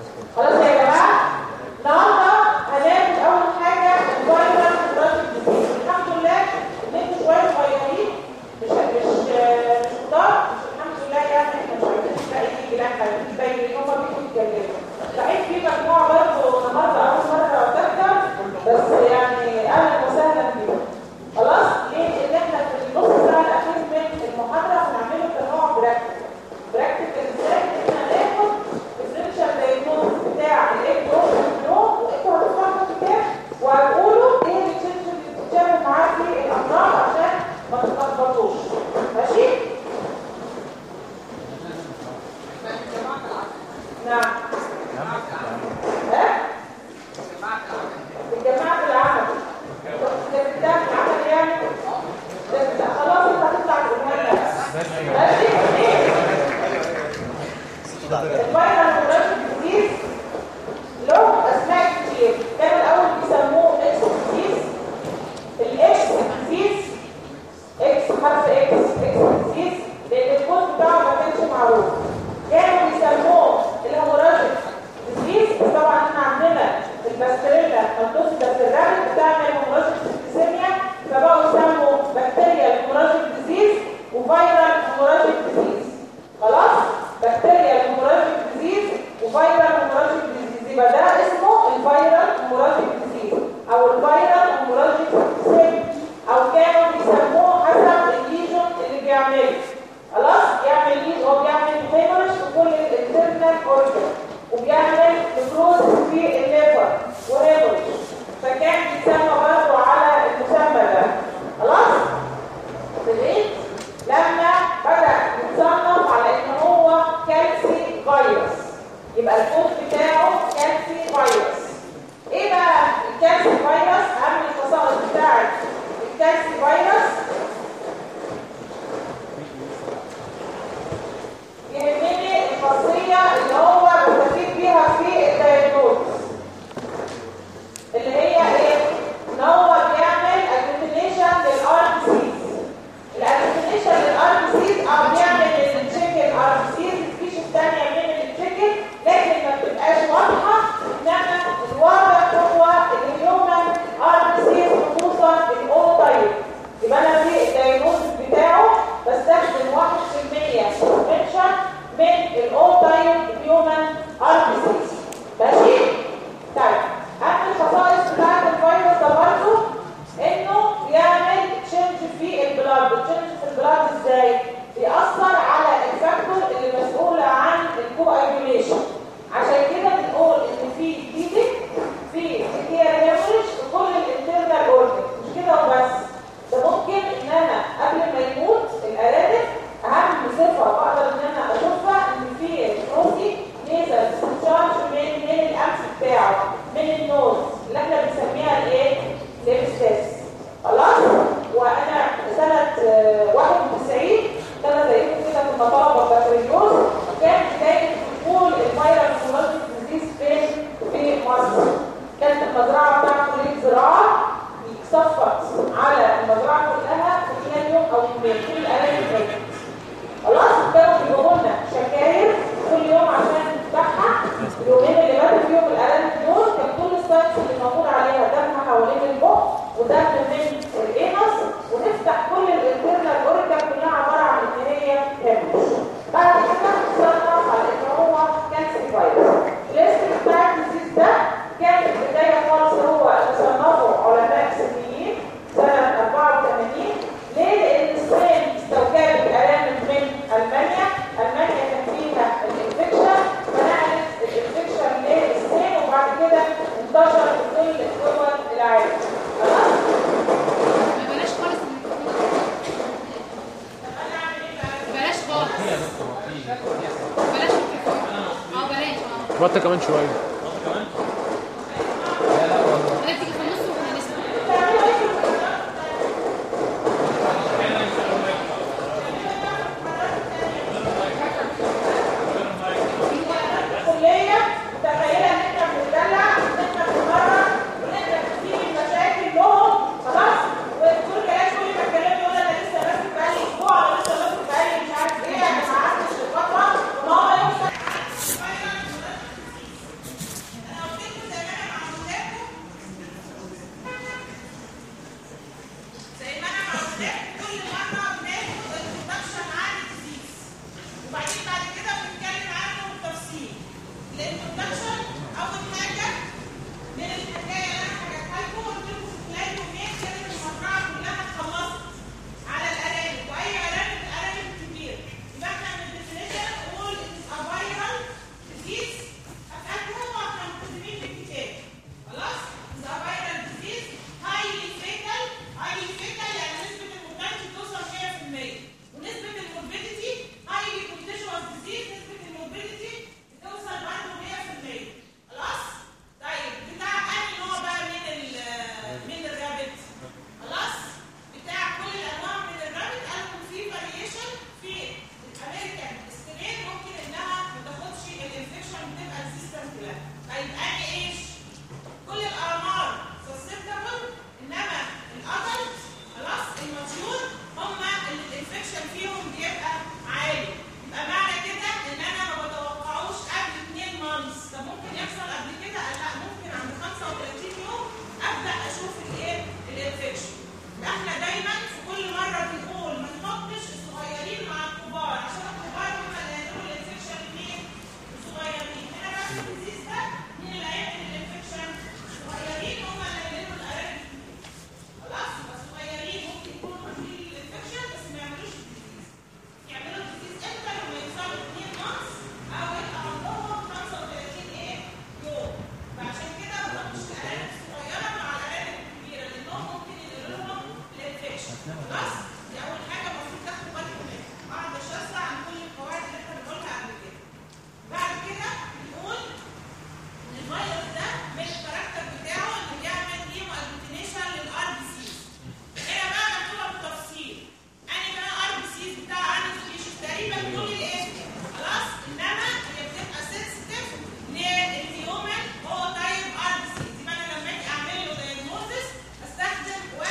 خلاص يا جماعه النهارده هناخد اول حاجه الفايرال بروجكت ديزيز الحمد لله ان انتوا شويه صغيرين مش مش مش كتار مش الحمد لله يعني احنا مش عايزين نلاقي يجي لا باين هم بيجوا يتكلموا صحيح في مجموعه برضه النهارده اول مره تحضر بس يعني اهلا وسهلا بيهم خلاص ليه؟ لان احنا في النص ساعه الاخير من المحاضره هنعمله كنوع براكتيك براكتيك ازاي ان احنا ناخد الديفرنشال دايجنوز بتاع الايه دروب والدروب وانتوا هتفتحوا الكتاب وهتقولوا ايه التشنج اللي بتتشابه معاه في الامراض عشان ما تتلخبطوش ماشي؟ نعم ها؟ الجماعة في العمل ده بتاع العمل يعني ده بتاع خلاص انت هتطلع تقولها ماشي الفاينل كوركشن ديزيز له اسماء كتير كانوا الاول بيسموه اكس ديزيز الاكس ديزيز اكس حرف اكس اكس ديزيز لان الكود بتاعه ما كانش معروف كانوا بيسموه الهيموراجيك ديزيز طبعا احنا عندنا الباستريلا مالتوسيدا سيراميك بتعمل هيموراجيك سيستيميا فبقوا يسموا بكتيريا هيموراجيك ديزيز وفيرال هيموراجيك ديزيز خلاص بكتيريا هيموراجيك ديزيز وفيرال هيموراجيك ديزيز يبقى ده اسمه الفيرال هيموراجيك ديزيز او الفيرال هيموراجيك سيستيميا او كانوا بيسموه حسب الليجون اللي بيعمله خلاص يعمل ليج هو بيعمل هيموريج في كل الانترنال اورجن وبيعمل نكروز في الليفر وهيموريج فكان بيسمى برضه على المسمى ده خلاص سمعت لما بدا يتصنف على ان هو كالسي فيروس يبقى الكود بتاعه كالسي فيروس ايه بقى الكالسي فيروس اهم الخصائص بتاعت الكالسي فيروس يهمني الخاصية اللي هو بستفيد بيها في الدايجنوز اللي هي ايه؟ ان هو بيعمل اجلوتينيشن للار بي سيز الاجلوتينيشن للار بي سيز او بيعمل التشيكن ار بي سيز السبيشيز الثانية من التشيكن لكن ما بتبقاش واضحة انما الواضح هو الهيومن ار بي سيز خصوصا الاو تايب يبقى انا في الدايجنوز بتاعه بستخدم 1% سسبنشن من الاو تايب هيومن ار بي سيز ماشي طيب اهم الخصائص بتاعت الفيروس ده برضه انه بيعمل تشنج في البلاد تشنج في البلاد ازاي بيأثر على الفاكتور اللي مسؤول عن الكواجوليشن عشان كده بنقول ان في ديدك في كتير هيموريج في كل الانترنال اورجن مش كده وبس ده ممكن ان انا قبل ما يموت الارانب اهم صفه بقدر ان انا اشوفها ان في بروتي نيزل تشارج من من الانف بتاعه من النوز اللي احنا بنسميها الايه ليبستاس خلاص وانا سنه آه، 91 سنه زيكم كده كنا طلبه بكالوريوس كان بدايه دخول الفيروس كولوجيك ديزيز فين في مصر كانت المزرعه بتاعت كليه زراعه صفت على المزرعه كلها في خلال يوم او يومين كل الارانب ماتت خلاص كانوا بيجيبوا لنا شكاير كل يوم عشان نفتحها اليومين اللي ماتوا فيهم الارانب دول كان كل السايتس اللي موجود عليها دم حوالين البق ودم من الانس ونفتح كل الانترنال اورجن كلها عباره عن ان هي هيمش بعد كده صنف على ان هو كانسر فيروس الاسم بتاع الديزيز ده كان في البدايه خالص هو اللي صنفه علماء سنيين سنه 84 ليه؟ لان الصين استوجبت ارانب من المانيا المانيا كان فيها الانفكشن فنقلت الانفكشن للصين وبعد كده انتشر في كل دول العالم خلاص؟ ما بلاش خالص بلاش خالص بلاش ميكروفون اه بلاش اه وطي كمان شويه انا تيجي في النص واحنا نسمع كلية متخيلة ان احنا بنتدلع ان احنا بنتمرن ونقدر نسيب المشاكل لهم خلاص والدكتور كلام كل ما اتكلم يقول انا لسه ماسك بقالي اسبوع انا لسه ماسك بقالي مش عارف ايه انا ما قعدتش فترة وما هو يوم يبقى انا ايش كل الاعمار سسبتبل انما الادلت خلاص الماتيور هم اللي الانفكشن فيهم بيبقى عالي يبقى معنى كده ان انا ما بتوقعوش قبل 2 مانثs طب ممكن يحصل قبل كده لا ممكن عند 35 يوم ابدا اشوف الايه الانفكشن يبقى احنا دايما في كل مره بنقول ما نحطش الصغيرين مع الكبار عشان الكبار هم اللي هيعملوا الانفكشن مين الصغيرين هنا بقى في الديزيز ده مين اللي هيعمل الانفكشن الصغيرين هم اللي هيعملوا الارانب خلاص يبقى الصغيرين ممكن يكونوا في الانفكشن بس ما يعملوش الديزيز يعملوا الديزيز امتى لما يوصلوا 2 مانثs او يبقى عندهم 35 ايه يوم فعشان كده ما تحطش الارانب الصغيره مع الارانب الكبيره لانهم ممكن ينقلوا لهم الانفكشن خلاص دي اول حاجه المفروض تاخدوا بالكم منها بعد الشرح عن كل القواعد اللي احنا بنقولها قبل كده بعد كده بنقول ان الفيروس ده من الكاركتر بتاعه انه بيعمل هيمو اجلوتينيشن للار بي سيز هنا بقى مكتوبه بالتفصيل اني بقى ار بي سيز بتاع اني سبيشيز تقريبا كل الاسم خلاص انما هي بتبقى سنسيتيف للهيومن هو تايب ار بي سيز يبقى انا لما اجي اعمل له دايجنوزس استخدم 1%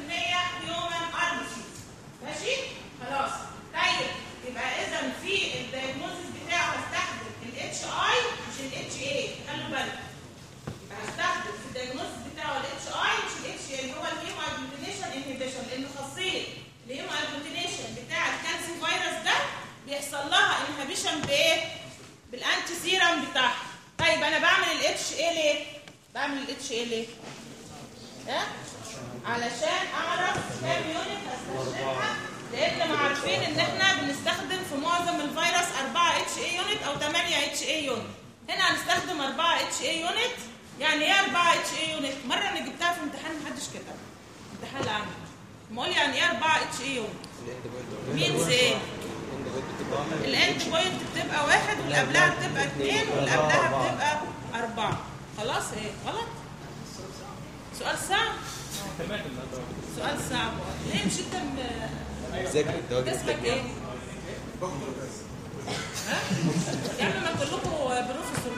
هيومن ار بي سيز ماشي خلاص طيب يبقى اذا في الدايجنوزس بتاعه هستخدم الاتش اي مش الاتش اي خلوا بالكم يبقى هستخدم في الدايجنوزس بتاعه الاتش اي مش الاتش اي اللي هو الهيمو اجلوتينيشن انهبيشن لان خاصيه الهيمو اجلوتينيشن بتاع الكانسر فيروس ده بيحصل لها انهبيشن بايه؟ بالانتي سيرم بتاعها طيب انا بعمل الاتش اي ليه؟ بعمل الاتش اي ليه؟ ها؟ علشان اعرف كام يونت هستخدمها لان ما عارفين ان احنا بنستخدم في معظم الفيروس 4 اتش اي يونت او 8 اتش اي يونت هنا هنستخدم 4 اتش اي يونت يعني ايه 4 اتش اي يونت مره انا جبتها في امتحان محدش كتب امتحان العام بقول يعني ايه 4 اتش اي يونت مينز ايه الاند بوينت بتبقى واحد واللي قبلها بتبقى اثنين واللي قبلها بتبقى أربعة خلاص ايه غلط سؤال صعب سؤال صعب ليه مش انت م- ذاكر الدواجن اسمك ايه؟ ها؟ يا عم ما كلكم بروفيسور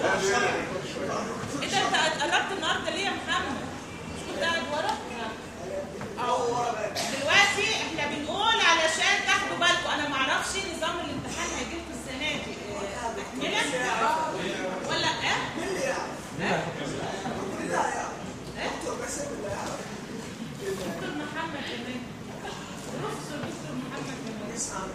ايه ده انت قربت النهارده ليه يا محمد؟ مش كنت قاعد ورا؟ أو دلوقتي احنا بنقول علشان تاخدوا بالكم انا ما اعرفش نظام الامتحان هيجيلكم السنه دي اه، تكمله ولا ايه؟ اه؟ اه؟ دكتور محمد كمان بروفيسور دكتور محمد كمان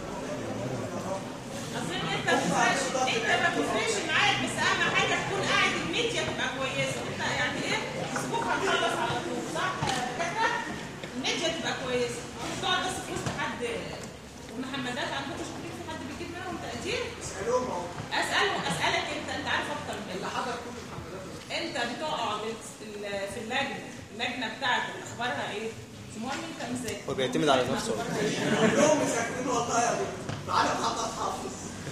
اظن انت بتفرش انت ما بتفرقش معاك بس اهم حاجه تكون قاعد الميديا تبقى كويسه انت يعني ايه اسبوع هتخلص على طول صح كده الميديا تبقى كويسه مش تقعد بس في وسط حد والمحمدات عندكم شكلك في حد بيجيب منهم تقدير اساله اسالك انت انت عارف اكتر مني اللي حضر كل انت بتقعد في اللجنه اللجنه بتاعتك اخبارها ايه؟ المهم انت مذاكر هو بيعتمد على نفسه كلهم مساكنين والله يا ابني معانا محمد حافظ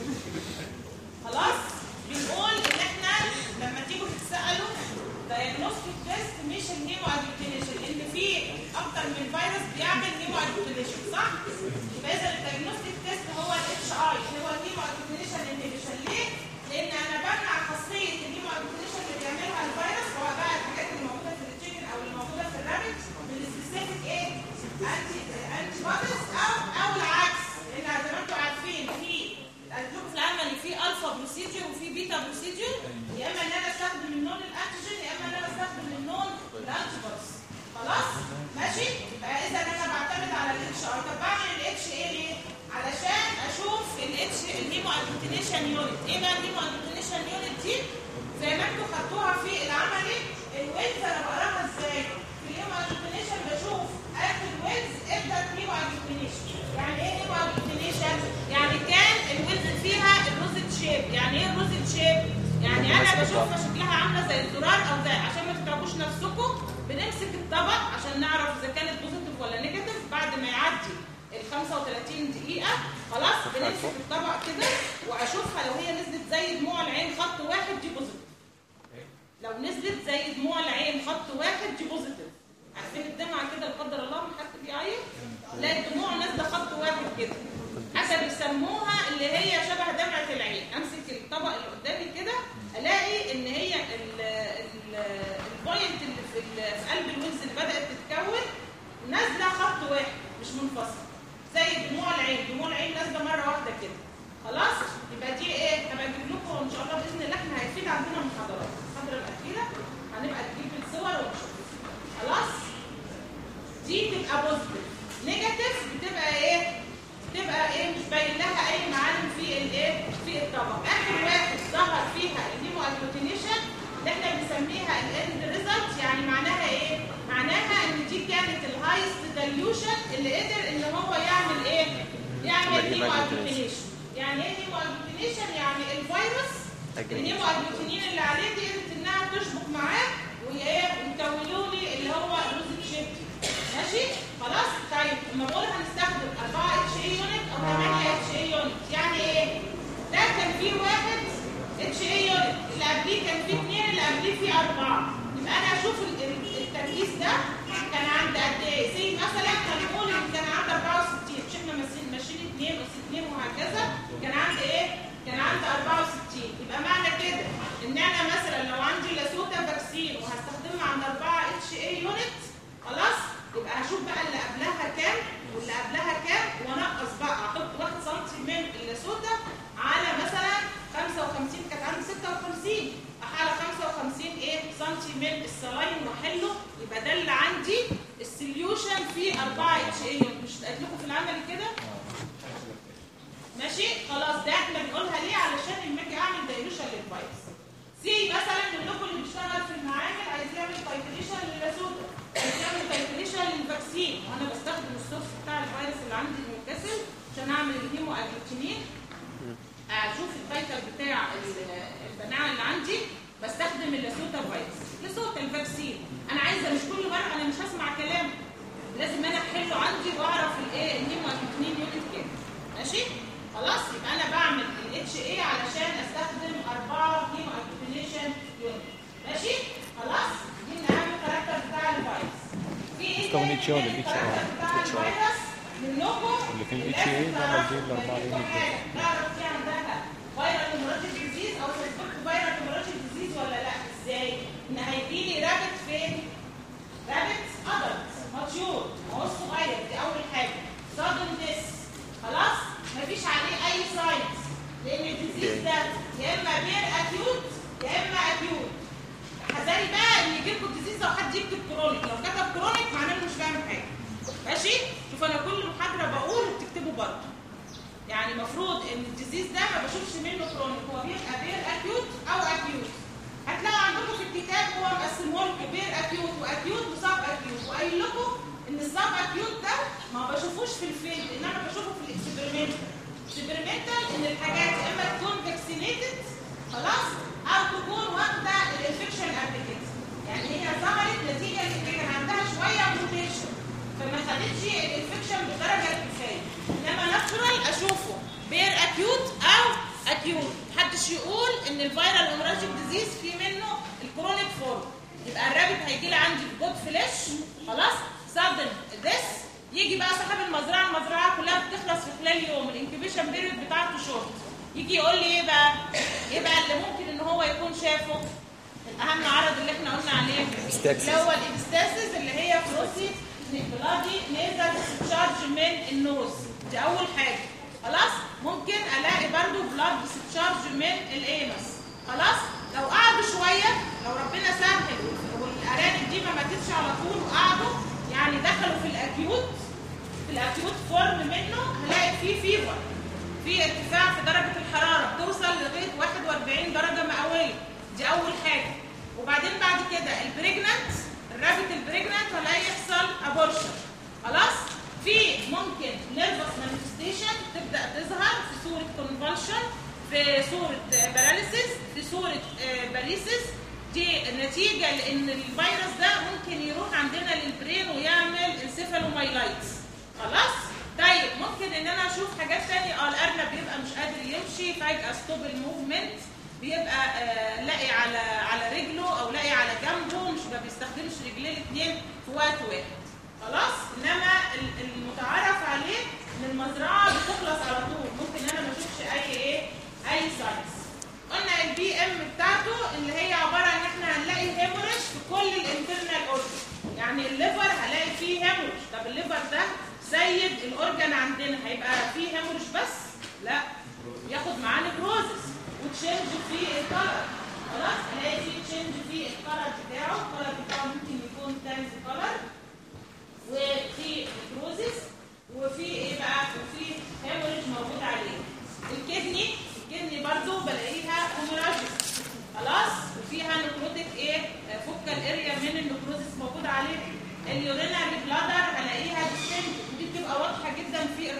خلاص بنقول ان احنا لما تيجوا تتسالوا دايجنوستيك تيست مش الهيمو اجلوتينيشن لان في اكتر من فيروس بيعمل هيمو اجلوتينيشن صح؟ يبقى اذا الدايجنوستيك تيست هو الاتش اي هو الهيمو اجلوتينيشن انهبيشن ليه؟ لان انا بمنع خاصيه الهيمو اجلوتينيشن اللي بيعملها الفيروس سواء بقى الحاجات اللي موجوده في التشيكن او اللي موجوده في الرابت بالسبيسيفيك ايه؟ انتي انتي بوديز او او العكس لان زي ما انتم عارفين في الجروب في العملي في الفا بروسيدجر وفي بيتا بروسيدجر يا اما ان انا استخدم النون الانتيجين يا اما ان انا استخدم النون الانتيبوديز خلاص ماشي يبقى اذا انا بعتمد على الاتش ار طب بعمل الاتش ايه ليه علشان اشوف الاتش الهيمو اجلوتينيشن يونت ايه بقى الهيمو اجلوتينيشن يونت دي زي ما انتم خدتوها في العملي الويلز انا بقراها ازاي في الهيمو اجلوتينيشن بشوف اخر ويلز ابدا هيمو اجلوتينيشن يعني ايه هيمو اجلوتينيشن يعني كان الويلز فيها الروزت شيب يعني ايه الروزت شيب يعني انا بشوفها شكلها عامله زي الزرار او زي عشان ما تتعبوش نفسكم بنمسك الطبق عشان نعرف اذا كانت بوزيتيف ولا نيجاتيف بعد ما يعدي ال 35 دقيقة خلاص بنمسك الطبق كده واشوفها لو هي نزلت زي دموع العين خط واحد دي بوزيتيف لو نزلت زي دموع العين خط واحد دي بوزيتيف عارفين الدمعة كده لا قدر الله من حد بيعيط لا الدموع نازلة خط واحد كده حتى بيسموها اللي هي شبه دمعة العين امسك الطبق اللي قدامي كده الاقي ان هي الهايست ديليوشن اللي قدر ان هو يعمل ايه يعمل عمل هيمو هيمو اجلوتينيشن يعني ايه هيمو اجلوتينيشن يعني الفيروس الهيمو اجلوتينين اللي عليه دي قدرت انها تشبك معاه وايه ويكونوا لي اللي هو روز شيب ماشي خلاص طيب لما بقول هنستخدم 4 اتش اي يونت او 8 اتش اي يونت يعني ايه ده كان فيه واحد اتش اي يونت اللي قبليه كان فيه اثنين اللي قبليه فيه اربعه يبقى انا اشوف ال- ال- التركيز ده كان عند قد ايه سي مثلا هنقول ان كان عند 64 مش احنا ماشيين ماشيين اثنين اس اثنين وهكذا كان عند ايه كان عند 64 يبقى معنى كده ان انا مثلا لو عندي لاسوتا فاكسين وهستخدمها عند 4 اتش اي يونت خلاص يبقى هشوف بقى اللي قبلها كام واللي قبلها كام وانقص بقى احط 1 سم من اللاسوتا على مثلا 55 كانت عندي 56 على 55 ايه سنتي من السلاين واحله يبقى ده اللي عندي السوليوشن في 4 اتش اي مش قلت لكم في العمل كده ماشي خلاص ده احنا بنقولها ليه علشان لما اجي اعمل دايلوشن للفيروس سي مثلا منكم اللي بيشتغل في المعامل عايز يعمل تايتريشن للاسودا عايز يعمل تايتريشن للفاكسين وانا بستخدم السورس بتاع الفيروس اللي عندي المنكسر عشان اعمل الهيمو اجلوتينين اشوف التايتر بتاع ال- البناء اللي عندي بستخدم اللاسوتا فيروس لاسوتا الفاكسين انا عايزه مش كل مره انا مش هسمع كلام لازم انا احله عندي واعرف الايه الهيمو اجلوتينين يونت كام ماشي خلاص يبقى انا بعمل الاتش اي علشان استخدم اربعه هيمو اجلوتينيشن يونت ماشي خلاص دي من اهم الكاركتر بتاع الفيروس في ايه طبعاً تاني HA ولا من HA؟ الكاركتر بتاع الفيروس منكم اللي في ال HA بعمل دي الأربعة لازم يونت تعرفوا حاجة. تعرف في عندها فيرال هيموراجيك ديزيز او سسبكت فيرال هيموراجيك ديزيز ولا لا ازاي ان هيجي لي رابط فين رابط ادلت ماتيور هو صغير دي اول حاجه sudden this خلاص مفيش عليه اي ساينس لان الديزيز ده يا اما غير اكيوت يا اما اكيوت حذاري بقى ان يجيب لكم الديزيز لو حد يكتب كرونيك لو كتب كرونيك معناه انه مش فاهم حاجه ماشي شوف انا كل محاضره بقول بتكتبه برضه يعني المفروض ان الديزيز ده ما بشوفش منه كرونيك هو بيبقى بير اكيوت او اكيوت هتلاقوا عندكم في الكتاب هو مقسمه لكم بير اكيوت واكيوت وسب اكيوت وقايل لكم ان السب اكيوت ده ما بشوفوش في الفيلد انما بشوفه في الاكسبيرمنتال الاكسبيرمنتال ان الحاجات يا اما تكون فاكسينيتد خلاص او تكون واخده الانفكشن قبل كده يعني هي ظهرت نتيجه ان كان عندها شويه موتيشن فما خدتش الانفكشن بالدرجه الكفايه انما ناتشورال اشوفه بير اكيوت او اكيوت محدش يقول ان الفيرال هيموراجيك ديزيز في منه الكرونيك فورم يبقى الرابط هيجي لي عندي في جود فليش خلاص سادن ذس يجي بقى صاحب المزرعه المزرعه كلها بتخلص في خلال يوم الانكيبيشن بيريود بتاعته شورت يجي يقول لي ايه بقى ايه بقى اللي ممكن ان هو يكون شافه الاهم عرض اللي احنا قلنا عليه Epistaxis. اللي هو الابستاسيس اللي هي فلوسي بلادي نيزل تشارج من النوز دي اول حاجه خلاص ممكن الاقي برضو بلاد تشارج من الانس خلاص لو قعدوا شويه لو ربنا سهل والارانب دي ما ماتتش على طول وقعدوا يعني دخلوا في الاكيوت في الاكيوت فورم منه هلاقي فيه فيفر في ارتفاع في درجه الحراره بتوصل لغايه 41 درجه مئويه دي اول حاجه وبعدين بعد كده البريجننت الرابط البريجننت هلاقي يحصل ابورشن خلاص في ممكن نيرفس مانيفستيشن تبدا تظهر في صوره كونفالشن في صوره باراليسيس في صوره باريسيس دي نتيجه لان الفيروس ده ممكن يروح عندنا للبرين ويعمل انسيفالومايلايتس خلاص طيب ممكن ان انا اشوف حاجات تانية اه الارنب بيبقى مش قادر يمشي فجاه ستوب الموفمنت بيبقى آه لاقي على على رجله او لاقي على جنبه مش ما بيستخدمش رجليه الاثنين في وقت واحد خلاص انما ال- المتعارف عليه ان المزرعه بتخلص على طول ممكن انا ما اشوفش اي ايه اي ساينس قلنا البي ام بتاعته اللي هي عباره عن احنا هنلاقي هيموريج في كل الانترنال اورجن يعني الليفر هلاقي فيه هيموريج طب الليفر ده سيد الاورجن عندنا هيبقى فيه هيموريج بس لا ياخد معاه نكروزس وتشينج في الكلر خلاص هلاقي فيه تشينج في الكلر بتاعه الكلر بتاعه ممكن يكون تانز كلر وفي نكروزس وفي ايه بقى وفي هيموريج موجود عليه الكدني الكدني برضو بلاقيها هيموراجيس خلاص وفيها نكروتيك ايه فوكال اريا من النكروزس موجود عليه اليوريناري بلادر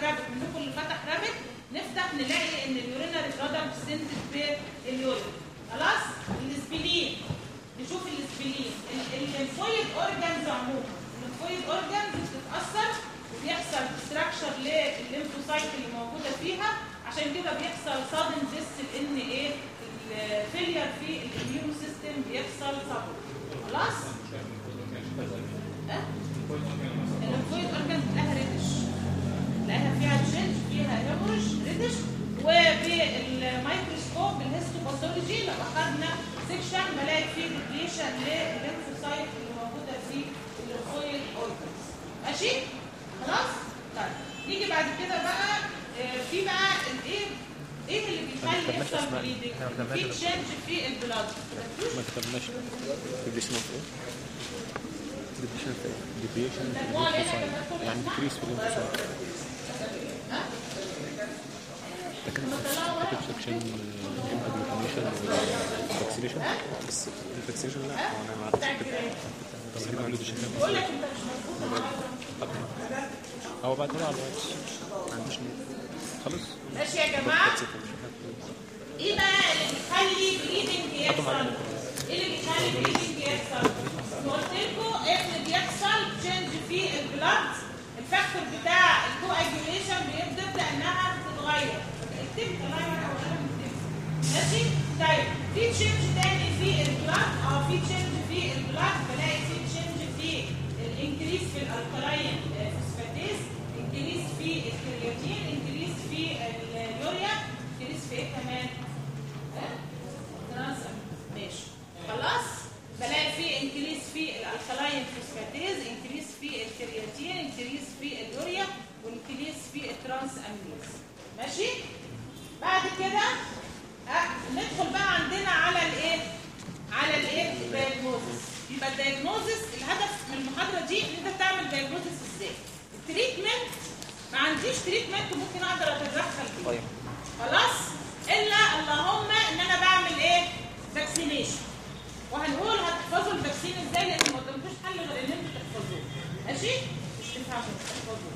رابط منكم اللي فتح رابط نفتح نلاقي ان اليورينري برودكت سنتد باليورين خلاص الاسبلين نشوف الاسبلين الليمفويد اورجانز عموما الليمفويد اورجانز بتتاثر وبيحصل ستراكشر للليمفوسايت اللي موجوده فيها عشان كده بيحصل صادم ديس لان ايه الفيلير في الاميون سيستم بيحصل صدم خلاص أه؟ الليمفويد اورجانز لها ريدش لقاها فيها تشنج فيها هيموريج ريدش وبالميكروسكوب الهيستوباثولوجي لو اخذنا سيكشن بلاقي فيه ديبليشن للليمفوسايت اللي موجوده في الليمفويد اورجانز ماشي خلاص طيب نيجي بعد كده بقى آه، في بقى الايه ايه اللي بيخلي كتبناش يحصل أسماء. بليدنج إحنا ما كتبناش في الأسماء. تشنج في البلاد ما كتبناش ديبريشن اوف ايه؟ ديبريشن في ايه؟ ديبريشن في هو هنا الليمفوسايت كتبت يعني الأسماء؟ ديكريس في الليمفوسايت لكن كتب سكشن اجلوتينيشن وفاكسينيشن بس الفاكسينيشن لا هو انا ما اعرفش طب دي ما عندوش بقول لك انت مش مظبوط معاك. هو بعتها على الواتس ما عندوش نت خلاص ماشي يا جماعه بس كده. ايه بقى اللي بيخلي بليدنج يحصل؟ ايه اللي بيخلي بليدنج يحصل؟ قلت لكم ان بيحصل تشنج في البلاد الفاكتور بتاع الكواجيوليشن بيبدا انها تتغير اكتب طلعي ورقه وقلم اكتب. ماشي؟ طيب في تشنج تاني في البلاد اه في تشنج في البلاد بلاقي في تشنج في الانكريس في الالكالاين فوسفاتيز انكريس في الكرياتين انكريس في اليوريا انكريس في ايه كمان؟ ترانسم ماشي خلاص بلاقي في انكريس في الالكالاين فوسفاتيز انكريس في الكرياتين انكريس في اليوريا وانكريس في الترانس امينيز ماشي بعد كده أه ندخل بقى عندنا على الايه على الايه الدايجنوزس يبقى الدايجنوزس الهدف من المحاضره دي ان انت تعمل دايجنوزس ازاي التريتمنت ما عنديش تريتمنت ممكن اقدر اتدخل فيه طيب خلاص الا اللهم ان انا بعمل ايه فاكسينيشن وهنقول هتحفظوا الفاكسين ازاي لان ما قدامكوش حل غير ان انتوا تحفظوه ماشي مش تنفع عشان تحفظوه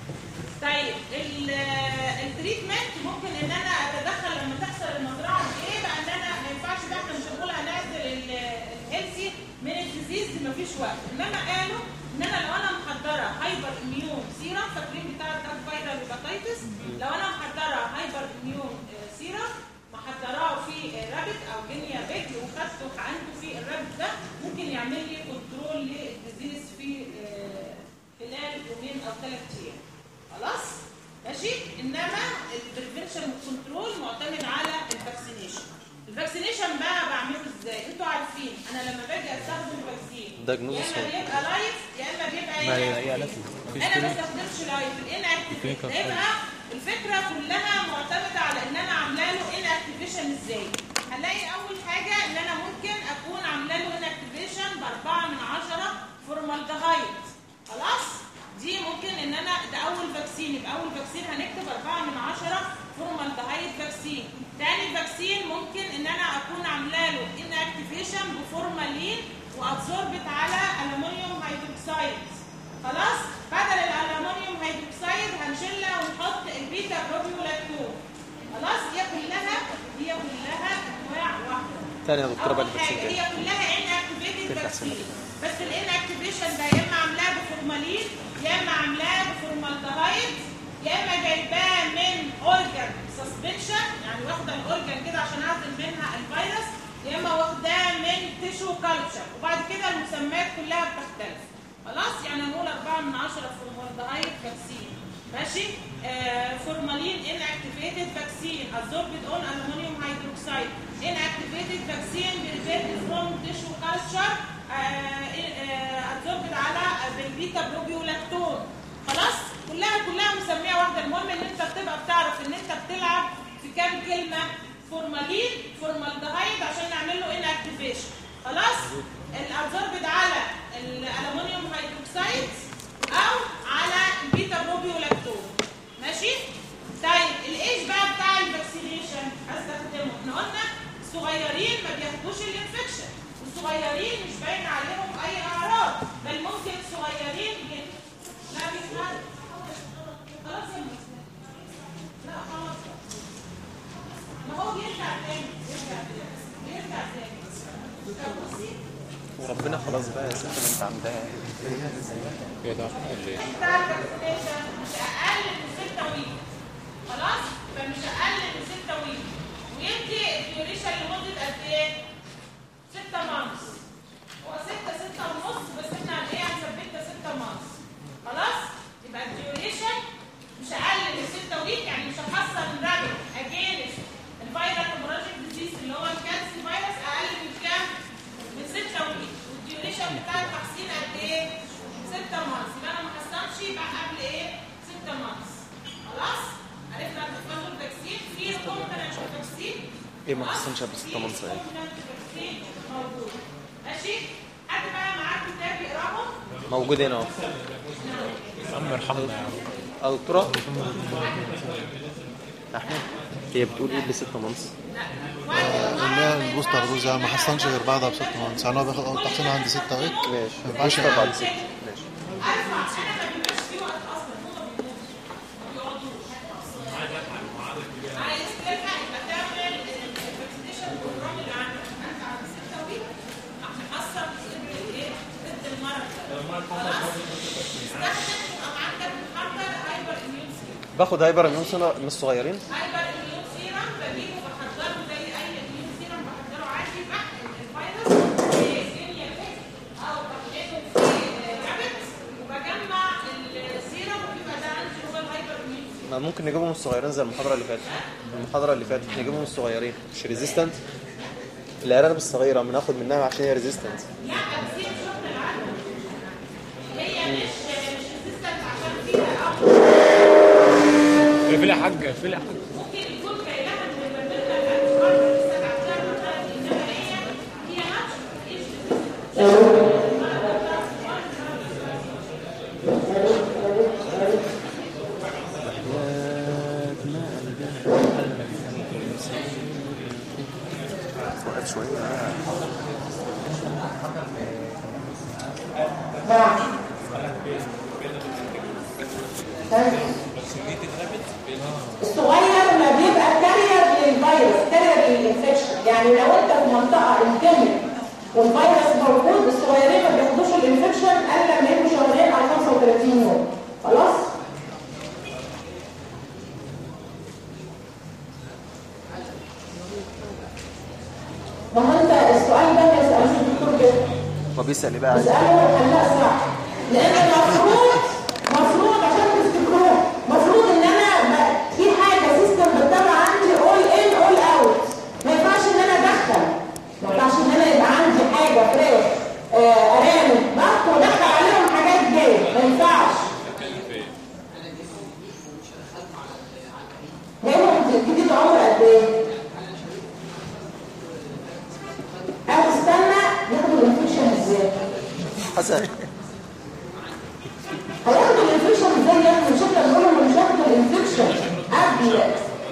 طيب ال- التريتمنت ممكن ان انا اتدخل لما تحصل المزرعه دي ايه بقى ان انا ما ينفعش بقى احنا مش هنقول هنعزل ال- الهيلثي من الديزيز دي مفيش وقت انما قالوا ان انا لو انا محضره هايبر اميون سيرم فاكرين بتاع الدارك فايرال هيباتيتس لو انا محضره هايبر اميون آه، سيرم محضراه في رابت او جينيا بيج وخدته عنده في الرابت ده ممكن يعمل لي كنترول للديزيز في آه، خلال يومين او ثلاث ايام خلاص ماشي انما البريفنشن والكنترول معتمد على الفاكسينيشن الفاكسينيشن بقى بعمله ازاي انتوا عارفين انا لما باجي استخدم الفاكسين Diagnosis يا اما بيبقى لايف يا اما بيبقى ما هي ايه هي علاج انا ما بستخدمش لايف الان اكتيفيت Clinical يبقى الفكره كلها معتمده على ان انا عامله له ان اكتيفيشن ازاي هنلاقي اول حاجه ان انا ممكن اكون عامله له ان اكتيفيشن باربعه من عشره فورمالدهايد خلاص دي ممكن ان انا ده اول فاكسين يبقى اول فاكسين هنكتب اربعه من عشره فورمالدهايد فاكسين تاني فاكسين ممكن ان انا اكون عامله له ان اكتيفيشن بفورمالين وابزوربت على الومنيوم هيدروكسيد خلاص بدل الالومنيوم هيدروكسيد هنشيلها ونحط البيتا بروبيولاكتون خلاص هي كلها هي كلها انواع واحده تاني يا دكتوره بعد أول حاجة الفاكسين هي كلها ان اكتيفيتد تفتح فاكسين سنة. بس الان اكتيفيشن ده يا اما عاملاه بفورمالين يا اما عاملاه بفورمالدهايد يا اما جايباه من اورجان سسبنشن يعني واخده الاورجان كده عشان اعزل منها الفيروس يا اما واخداه من تيشو كلتشر وبعد كده المسميات كلها بتختلف خلاص يعني نقول 4 من 10 فورمالدهايد فاكسين ماشي آه فورمالين ان اكتيفيتد فاكسين absorbed on aluminum hydroxide ان اكتيفيتد فاكسين بريفيرد فروم تيشو كلتشر absorbed على بالبيتا بروبيولاكتون خلاص كلها كلها مسميه واحده المهم ان انت بتبقى بتعرف ان انت بتلعب في كام كلمه فورمالين فورمالدهايد عشان نعمل له ان اكتيفيشن خلاص الابزوربد على الالومنيوم هيدروكسيد او على البيتا بروبيولاكتون ماشي طيب الايج بقى بتاع الفاكسينيشن هستخدمه احنا قلنا الصغيرين ما بياخدوش الانفكشن والصغيرين مش باين عليهم اي اعراض بل ممكن الصغيرين ي- لا بيتعرض خلاص يا مصر وربنا خلاص بقى يا ست ما انت عندها هي ده ولا ايه؟ بتاع الفاكسينيشن مش اقل من 6 ويك خلاص فمش اقل من 6 ويك ويدي الديوريشن لمده قد ايه 6 مانثs هو 6 6 ونص بس احنا ايه هنثبتها 6 مانثs خلاص يبقى الديوريشن مش اقل من 6 ويك يعني مش هتحصل رابط اجينست الفيرال هيموراجيك ديزيز اللي هو الكانسر فيروس اقل من كام من 6 ويك والديوريشن بتاع التحصين قد ايه 6 مانثs يبقى انا ما حصلتش يبقى قبل ايه 6 مانثs خلاص عرفنا نختار الفاكسين في كومبوننت الفاكسين ايه ما حصلش قبل 6 months ايه؟ الفاكسين موجود ماشي حد بقى معاه كتاب يقراهم موجود هنا اهو عم ارحمنا يا عم اه دكتوره احمد هي بتقول ايه ب 6 مانثs اللي هي البوستر دوز يعني ما حصلش غير بعدها بست مانثs يعني هو بياخد اول تحصيل عندي ستة ويك ماشي ما ينفعش بوستر بعد 6 ماشي ارفع انا ما بيبقاش في وقت اصلا هما بيموتوا ما بيقعدوش عايز تلحق يبقى تعمل الفاكسينيشن بروجرام اللي عندك انت عند 6 ويك هتحصل ضد الايه ضد المرض خلاص استخدم يبقى عندك محضر هايبر اميون سيرم باخد هايبر اميون سنة من الصغيرين هايبر اميون سيرم بجيبه بحضره زي اي اميون سيرم بحضره عادي بحقن الفيروس في جينيا بيك او بحقنه في رابت وبجمع السيرم وبيبقى ده عندي هو الهايبر اميون سيرم ما ممكن نجيبهم من الصغيرين زي المحاضرة اللي فاتت المحاضرة اللي فاتت نجيبهم من الصغيرين مش ريزيستنت الأرانب الصغيرة بناخد منها عشان هي ريزيستنت لا بس هي شغل العالم هي مش مش ريزيستنت عشان فيها او اقفلي يا حاج اقفلي يا حاج ممكن يكون كيلها من البلدة الأرض لسه بعدها مثلا إنما هي هي ناتش مش وقت شوية الصغير ما بيبقى كارير للفيروس كارير للانفكشن يعني لو انت في منطقه انديميك والفيروس موجود الصغيرين ما بياخدوش الانفكشن الا لما يبقوا شهرين او 35 يوم خلاص ما هو انت السؤال ده ما يسالوش الدكتور كده هو بيسأل ايه بقى عايز اسأله حلها صح لأن المفروض مفروض عشان تفتكروه مفروض إن أنا ب- في حاجة سيستم بتتابع عندي all in all out ما ينفعش إن أنا أدخل ما ينفعش إن أنا يبقى عندي حاجة فريش آه، أرانب ضغط وأدخل عليهم حاجات جاية ما ينفعش هي جديد عمر قد إيه؟ أو استنى ياخدوا الانفكشن ازاي؟ حسن هياخدوا الانفكشن ازاي يا ابني مش احنا بنقول لهم مش هياخدوا الانفكشن قبل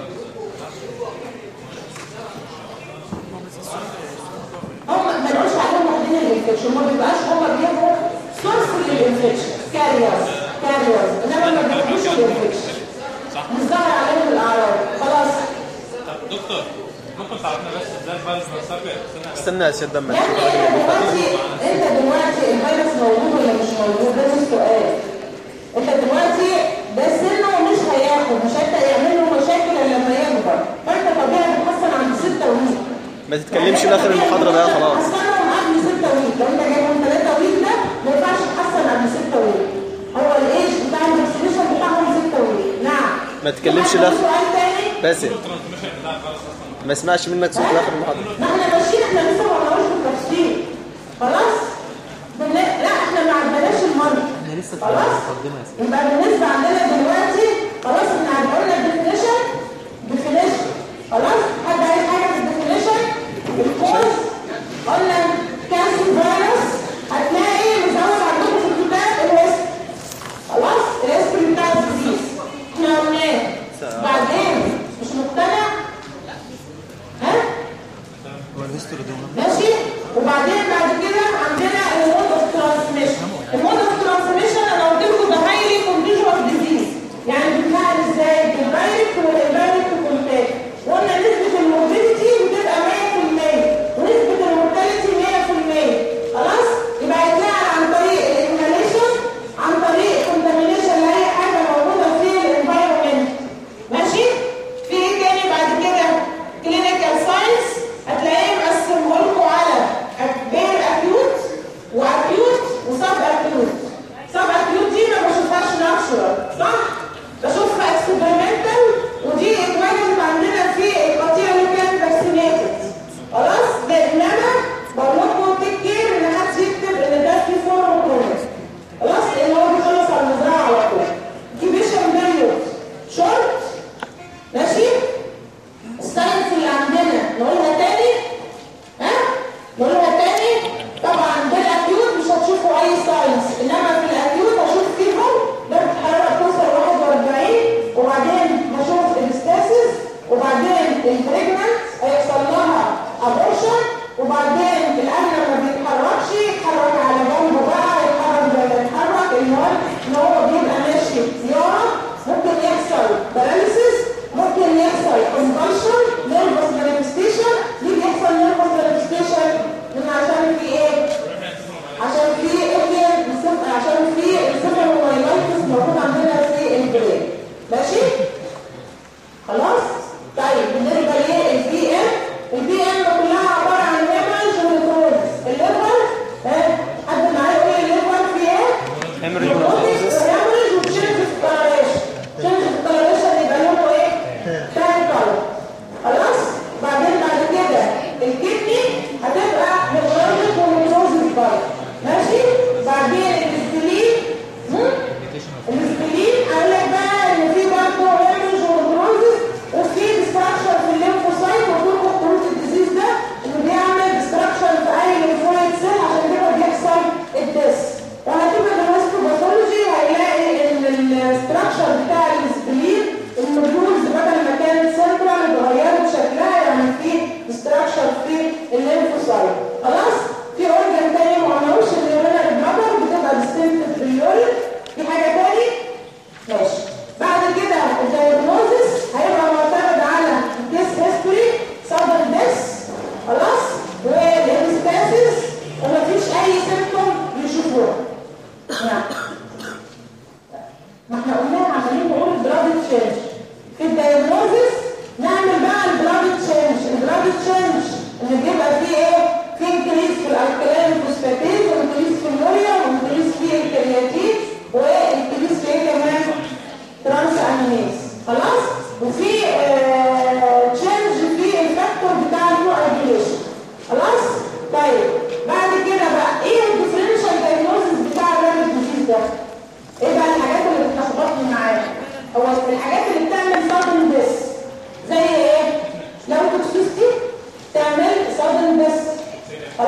هم ما نقولش عليهم واخدين الانفكشن ما بيبقاش هم بيبقوا سورس للانفكشن كاريرز كاريرز انما ما بياخدوش الانفكشن مش ظاهر عليهم الاعراض خلاص دكتور ممكن تعرفنا بس ازاي الفيروس بينتقل سنة استنى يا سيد لما يعني نشوف انت دلوقتي انت دلوقتي الفيروس موجود ولا مش موجود ده السؤال انت دلوقتي ده سنه مش هياخد مش هيبدا يعمل له مشاكل الا لما يكبر فانت طبيعي بتحسن عند 6 ويك ما تتكلمش لاخر المحاضرة بقى خلاص حسنهم قبل 6 ويك لو انت جايبهم 3 ويك ده ما ينفعش تحسن قبل 6 ويك هو الايج بتاع الفاكسينيشن بتاعهم 6 ويك نعم ما تتكلمش في حد عنده لاخر سؤال تاني باسل ما اسمعش منك صوت لاخر المحاضرة ما احنا ماشيين احنا لسه ما قلناش بالتفصيل خلاص بن... لا احنا ما عندناش المرض احنا لسه في المقدمه يبقى بالنسبه عندنا دلوقتي خلاص احنا هنقول لك ديفينيشن ديفينيشن خلاص حد عايز حاجه في الديفينيشن الكوز قلنا كانسر فيروس هتلاقي مزود عندكم في الكتاب الاسم خلاص الاسم بتاع الديزيز احنا قلناه بعدين مش مقتنع ها هو الهيستوري ده مهم ماشي وبعدين بعد كده عندنا المود اوف ترانسميشن المود اوف ترانسميشن انا قلت لكم ده هايلي كونتيجوس ديزيز يعني بيتنقل ازاي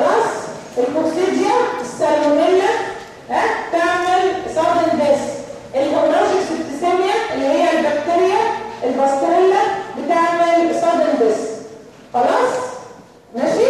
خلاص الكوكسيديا السالمونيلا ها تعمل سادن ديس الهيموراجيك سيبتيسيميا اللي هي البكتيريا الباستريلا بتعمل سادن ديس خلاص ماشي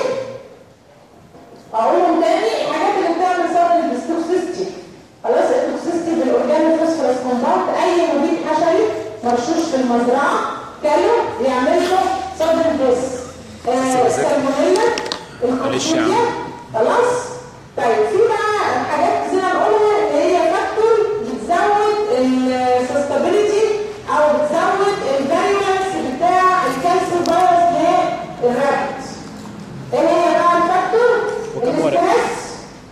اقولهم تاني الحاجات اللي بتعمل سادن ديس توكسيستي خلاص التوكسيستي بالاورجانيك فوسفورس كومباوند اي مبيد حشري مرشوش في المزرعه كانوا يعمل له سادن ديس آه، السالمونيلا معلش يا عم. الكوكسيديا خلاص طيب في بقى حاجات زي ما نقولها اللي هي فاكتور بتزود السستابيليتي او بتزود الفاريانس بتاع الكالسيوم فيروس للرابت ايه هي بقى الفاكتور وكم ورقة؟ الستريس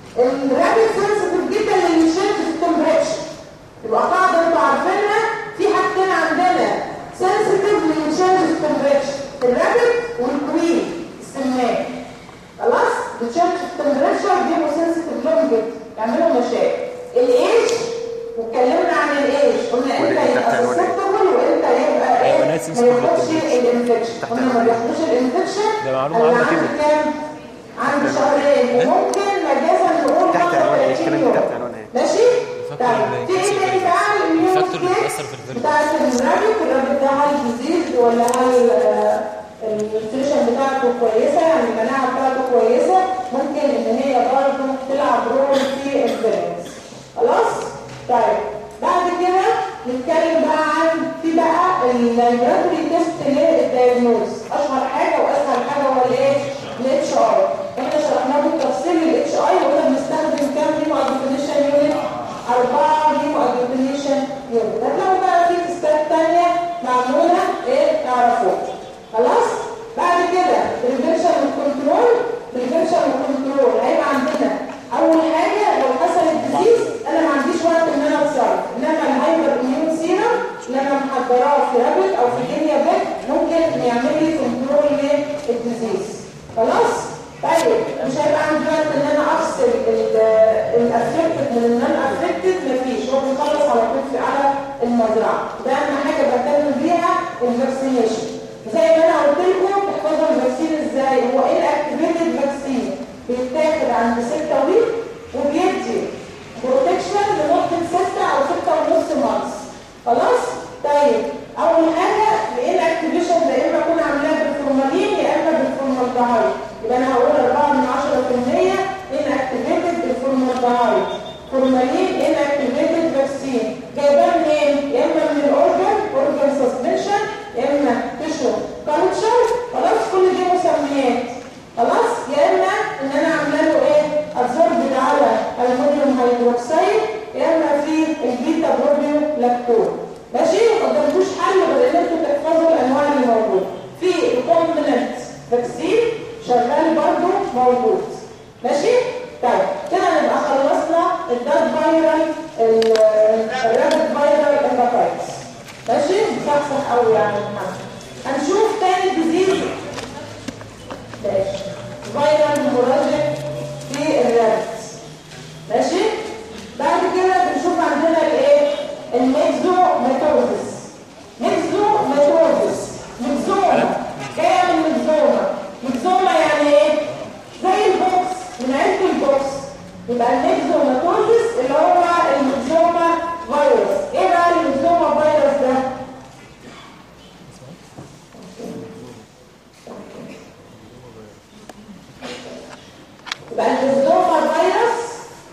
الرابت سنسيتيف جدا للشيفت في التمبريتشر يبقى قاعده انتوا عارفينها في حاجتين عندنا سنسيتيف للشيفت في التمبريتشر الرابت والكوين السمان خلاص بتشارج التمبريتشر بيبقوا سنسيتيف لهم جدا يعملوا مشاكل الايش واتكلمنا عن الايش قلنا امتى يبقى سسبتبل وامتى يبقى ايه أيوة، ما ناس sensitive ياخدش للتمبريتشر. الانفكشن قلنا ما بياخدوش الانفكشن ده معلومة عامة عند كده. كام عند شهرين وممكن مجازا نقول تحت عنوان ايه؟ 31 الكلام يوم. ده تحت عنوان ايه؟ ماشي الفاكتور طيب اللي في ايه يكسر تاني بقى الاميون الفاكتور اللي ستيت بيأثر في الفيروس. بتاعت الرابط الرابط ده هل ديزيز ولا هل آه، النيوتريشن بتاعته كويسه يعني المناعه بتاعته كويسه ممكن ان هي برضه تلعب رول في الفيروس خلاص طيب بعد كده نتكلم بقى عن في بقى اللابراتوري تيست للدايجنوز اشهر حاجه واسهل حاجه هو الايه الاتش اي احنا شرحناه بالتفصيل الاتش اي وقلنا بنستخدم كام ريمو اجلوتينيشن يونت أربعة ريمو اجلوتينيشن يونت هتلاقوا بقى في تيستات تانية معمولة ايه تعرفوها خلاص بعد كده بريفنشن والكنترول بريفنشن والكنترول هيبقى عندنا اول حاجه لو حصل الديزيز انا ما عنديش وقت ان انا اتصرف انما الهايبر اميون سيرم اللي انا محضراه في رابط او في دنيا بيت ممكن يعمل لي كنترول للديزيز خلاص طيب مش هيبقى عندي وقت ان انا افصل الافكتد من النون افكتد مفيش هو بيخلص على طول في على المزرعه ده اهم حاجه بهتم بيها الفاكسينيشن زي ما انا قلت لكم تحفظوا الفاكسين ازاي هو ايه الاكتيفيتد فاكسين بيتاخد عند 6 ويك وبيدي بروتكشن لمده 6 او 6 ونص مانس خلاص طيب اول حاجه ايه الاكتيفيشن ده يا اما اكون عاملاه بالفورمالين يا اما بالفورمالدهايد يبقى انا هقول 4 من 10% ان اكتيفيتد بالفورمالدهايد فورمالين ان اكتيفيتد فاكسين جايباه منين يا اما من الاورجن اورجن سسبنشن يا اما تيشو كالتشر خلاص كل دي مسميات خلاص يا اما ان انا عامله له ايه ابزوربد على المونيوم هيدروكسيد يا اما في البيتا بروبيو لاكتون ماشي ما قدامكوش حل غير ان انتوا تحفظوا الانواع اللي موجوده في الكومبلنت فاكسين شغال برضو موجود ماشي طيب كده نبقى خلصنا الدات فايرال الرابد فايرال هيباتايتس ماشي صح قوي يعني محمد هنشوف تاني ديزيز ماشي فايرال هيموراجيك في الرابد ماشي بعد كده بنشوف عندنا الايه الميكزوماتوزس ميكزوماتوزس ميكزوما جايه من ميكزوما ميكزوما يعني ايه زي البوكس من عيله البوكس يبقى الميكزوماتوزس اللي هو الميكزوما فيروس ايه بقى الميكزوما فيروس ده يبقى الميكزوما فيروس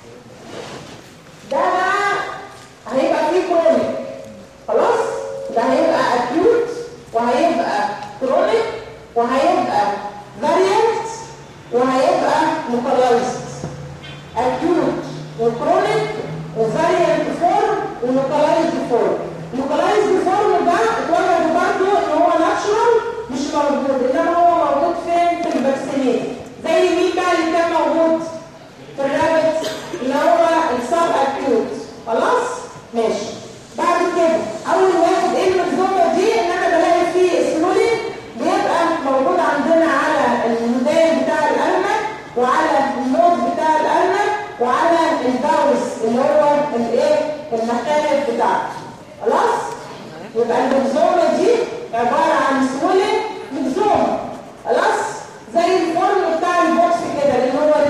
ده بقى هيبقى فيه كرونيك خلاص ده هيبقى اكيوت وهيبقى كرونيك وهيبقى فاريانت وهيبقى لوكالايزد اكيوت وكرونيك وفاريانت فورم ولوكالايزد فورم اللوكالايزد فورم ده اتوجد برضه ان هو ناتشورال مش موجود انما هو موجود فين في الفاكسينات زي مين بقى اللي كان موجود في الرابط اللي هو السب اكيوت خلاص ماشي بعد كده اول واحد ايه المنظومه دي ان انا بلاقي فيه سلولين بيبقى موجود عندنا على الميدان بتاع الارنب وعلى النوز بتاع الارنب وعلى الباوس اللي هو الايه المخالب بتاعته خلاص يبقى المنظومه دي عباره عن سلولين منظومه خلاص زي الفورم بتاع البوكس كده اللي هو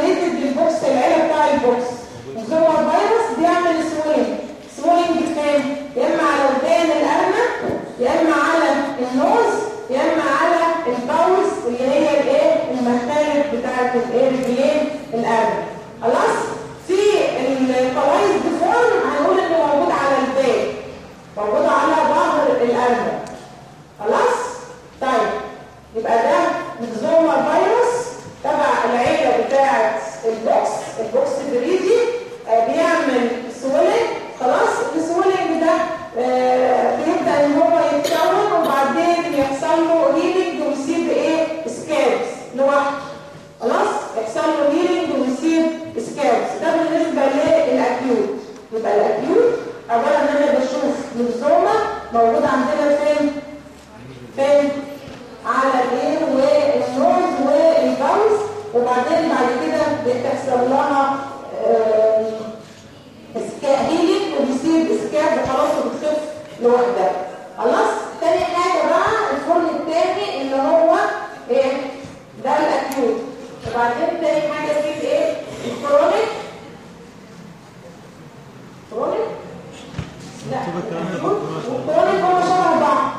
يحصل لها آم، اسكاب هيلينج وبيصير اسكاب وخلاص وبتخف لوحدها خلاص تاني حاجه بقى الفرن التاني اللي هو ايه ده الاكيوت وبعدين تاني حاجه فيه ايه الكرونيك كرونيك لا والكرونيك هو شبه بعض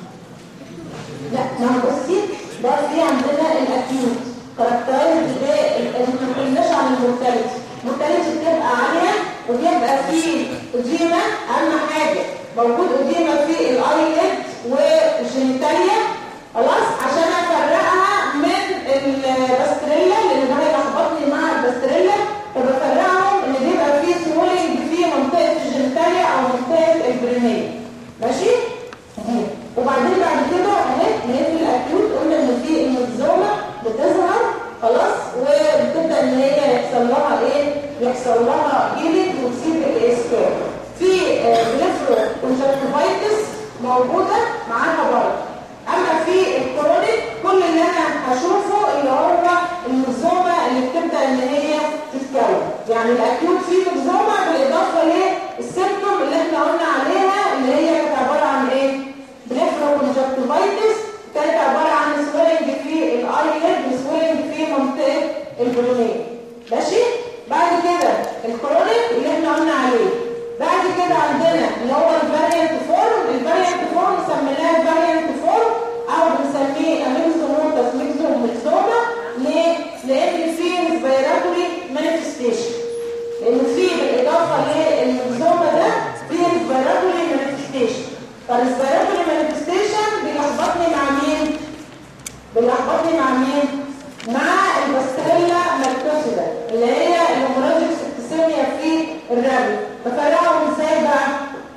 لا ما هو بصي ده في عندنا الاكيوت كاركترايز ما قلناش عن المورتاليتي المورتاليتي بتبقى عاليه وبيبقى فيه اديمه اهم حاجه موجود اديمه في الايلid والجينيتاليا خلاص عشان افرقها من الباستريلا لان ده هيلخبطني مع الباستريلا فبفرقهم ان بيبقى فيه سويلنج في منطقه الجينيتاليا او منطقه البرينيه ماشي اهي. وبعدين بعد كده اهي هي في الاكيوت قلنا ان في الميزوما بتظهر خلاص وبتبدا ان هي يحصل لها ايه يحصل لها هيلينج وتسيب الاسكار في بليفرو كونجكتيفايتس موجوده معاها برضه اما في الكرونيك كل اللي انا هشوفه اللي هو الميزوما اللي بتبدا ان هي تتكون يعني الاكيوت فيه ميزوما بالاضافه للسيمتوم اللي احنا قلنا عليها اللي هي كانت عباره عن ايه بليفروكونجكتيفايتس كانت عباره عن سويلنج في الايلid وسويلنج في منطقه البرونيه ماشي بعد كده الكرونيك اللي احنا قلنا عليه بعد كده عندنا اللي هو الفاريانت فورم الفاريانت فورم سميناه فاريانت فورم او بنسميه اميكزوموتاس ميكزوميكزوما ليه؟ لان في ريسبيراتوري مانيفستيشن لان في بالاضافه للميكزوما ده في ريسبيراتوري مانيفستيشن فالريسبيراتوري مانيفستيشن بيلخبطني مع مين؟ بيلخبطني مع مين؟ مع الباستريلا ماركوسيدا اللي هي الهيموراجيك سبتسيميا في الربو بفرقهم ازاي بقى؟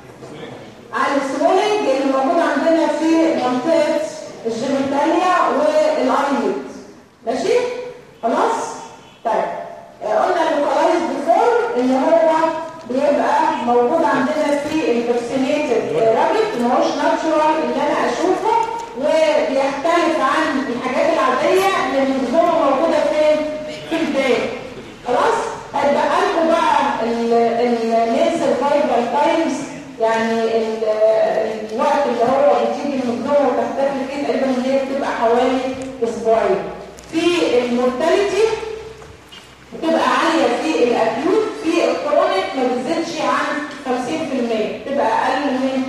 على السويلنج اللي موجود عندنا في منطقه الجينيتاليا والايليد ماشي؟ خلاص؟ طيب آه، قلنا اللوكالايز بيفور اللي هو بيبقى موجود عندنا في الفاكسينيتد رابت ما هوش ناتشورال اللي انا اشوفه وبيختلف عن الحاجات العاديه لان الجذور موجوده فين؟ في البيت خلاص؟ هيبقى لكم بقى الناس الفايبر تايمز يعني ال- الوقت اللي هو بتيجي المجنون وتحتفل فيه تقريبا ان هي بتبقى حوالي اسبوعين في المورتاليتي بتبقى عالية في الأكيوت في الكرونيك ما بتزيدش عن 50% بتبقى أقل من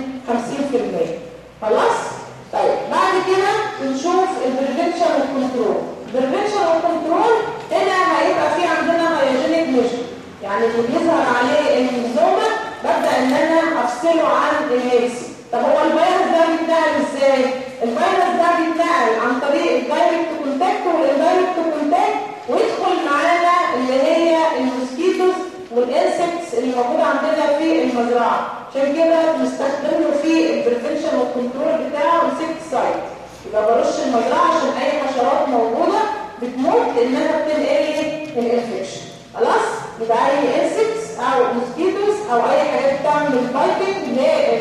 50% خلاص؟ طيب بعد كده بنشوف البريفنشن والكنترول البريفنشن والكنترول هنا هيبقى في عندنا هيجينيك ميجر يعني اللي بيظهر عليه الميزوما ببدأ ان انا افصله عن الهيلث طب هو الفيروس ده بيتنقل ازاي؟ الفيروس ده بيتنقل عن طريق الدايركت كونتاكت والاندايركت كونتاكت ويدخل معانا اللي هي الموسكيتوس والانسكتس اللي موجوده عندنا في المزرعه عشان كده بنستخدم له في البريفنشن والكنترول بتاعه انسكتسايد يبقى برش المزرعه عشان اي حشرات موجوده بتموت لانها بتنقل لي الانفكشن خلاص يبقى اي انسكتس او موسكيتوس او اي حاجات بتعمل بايتنج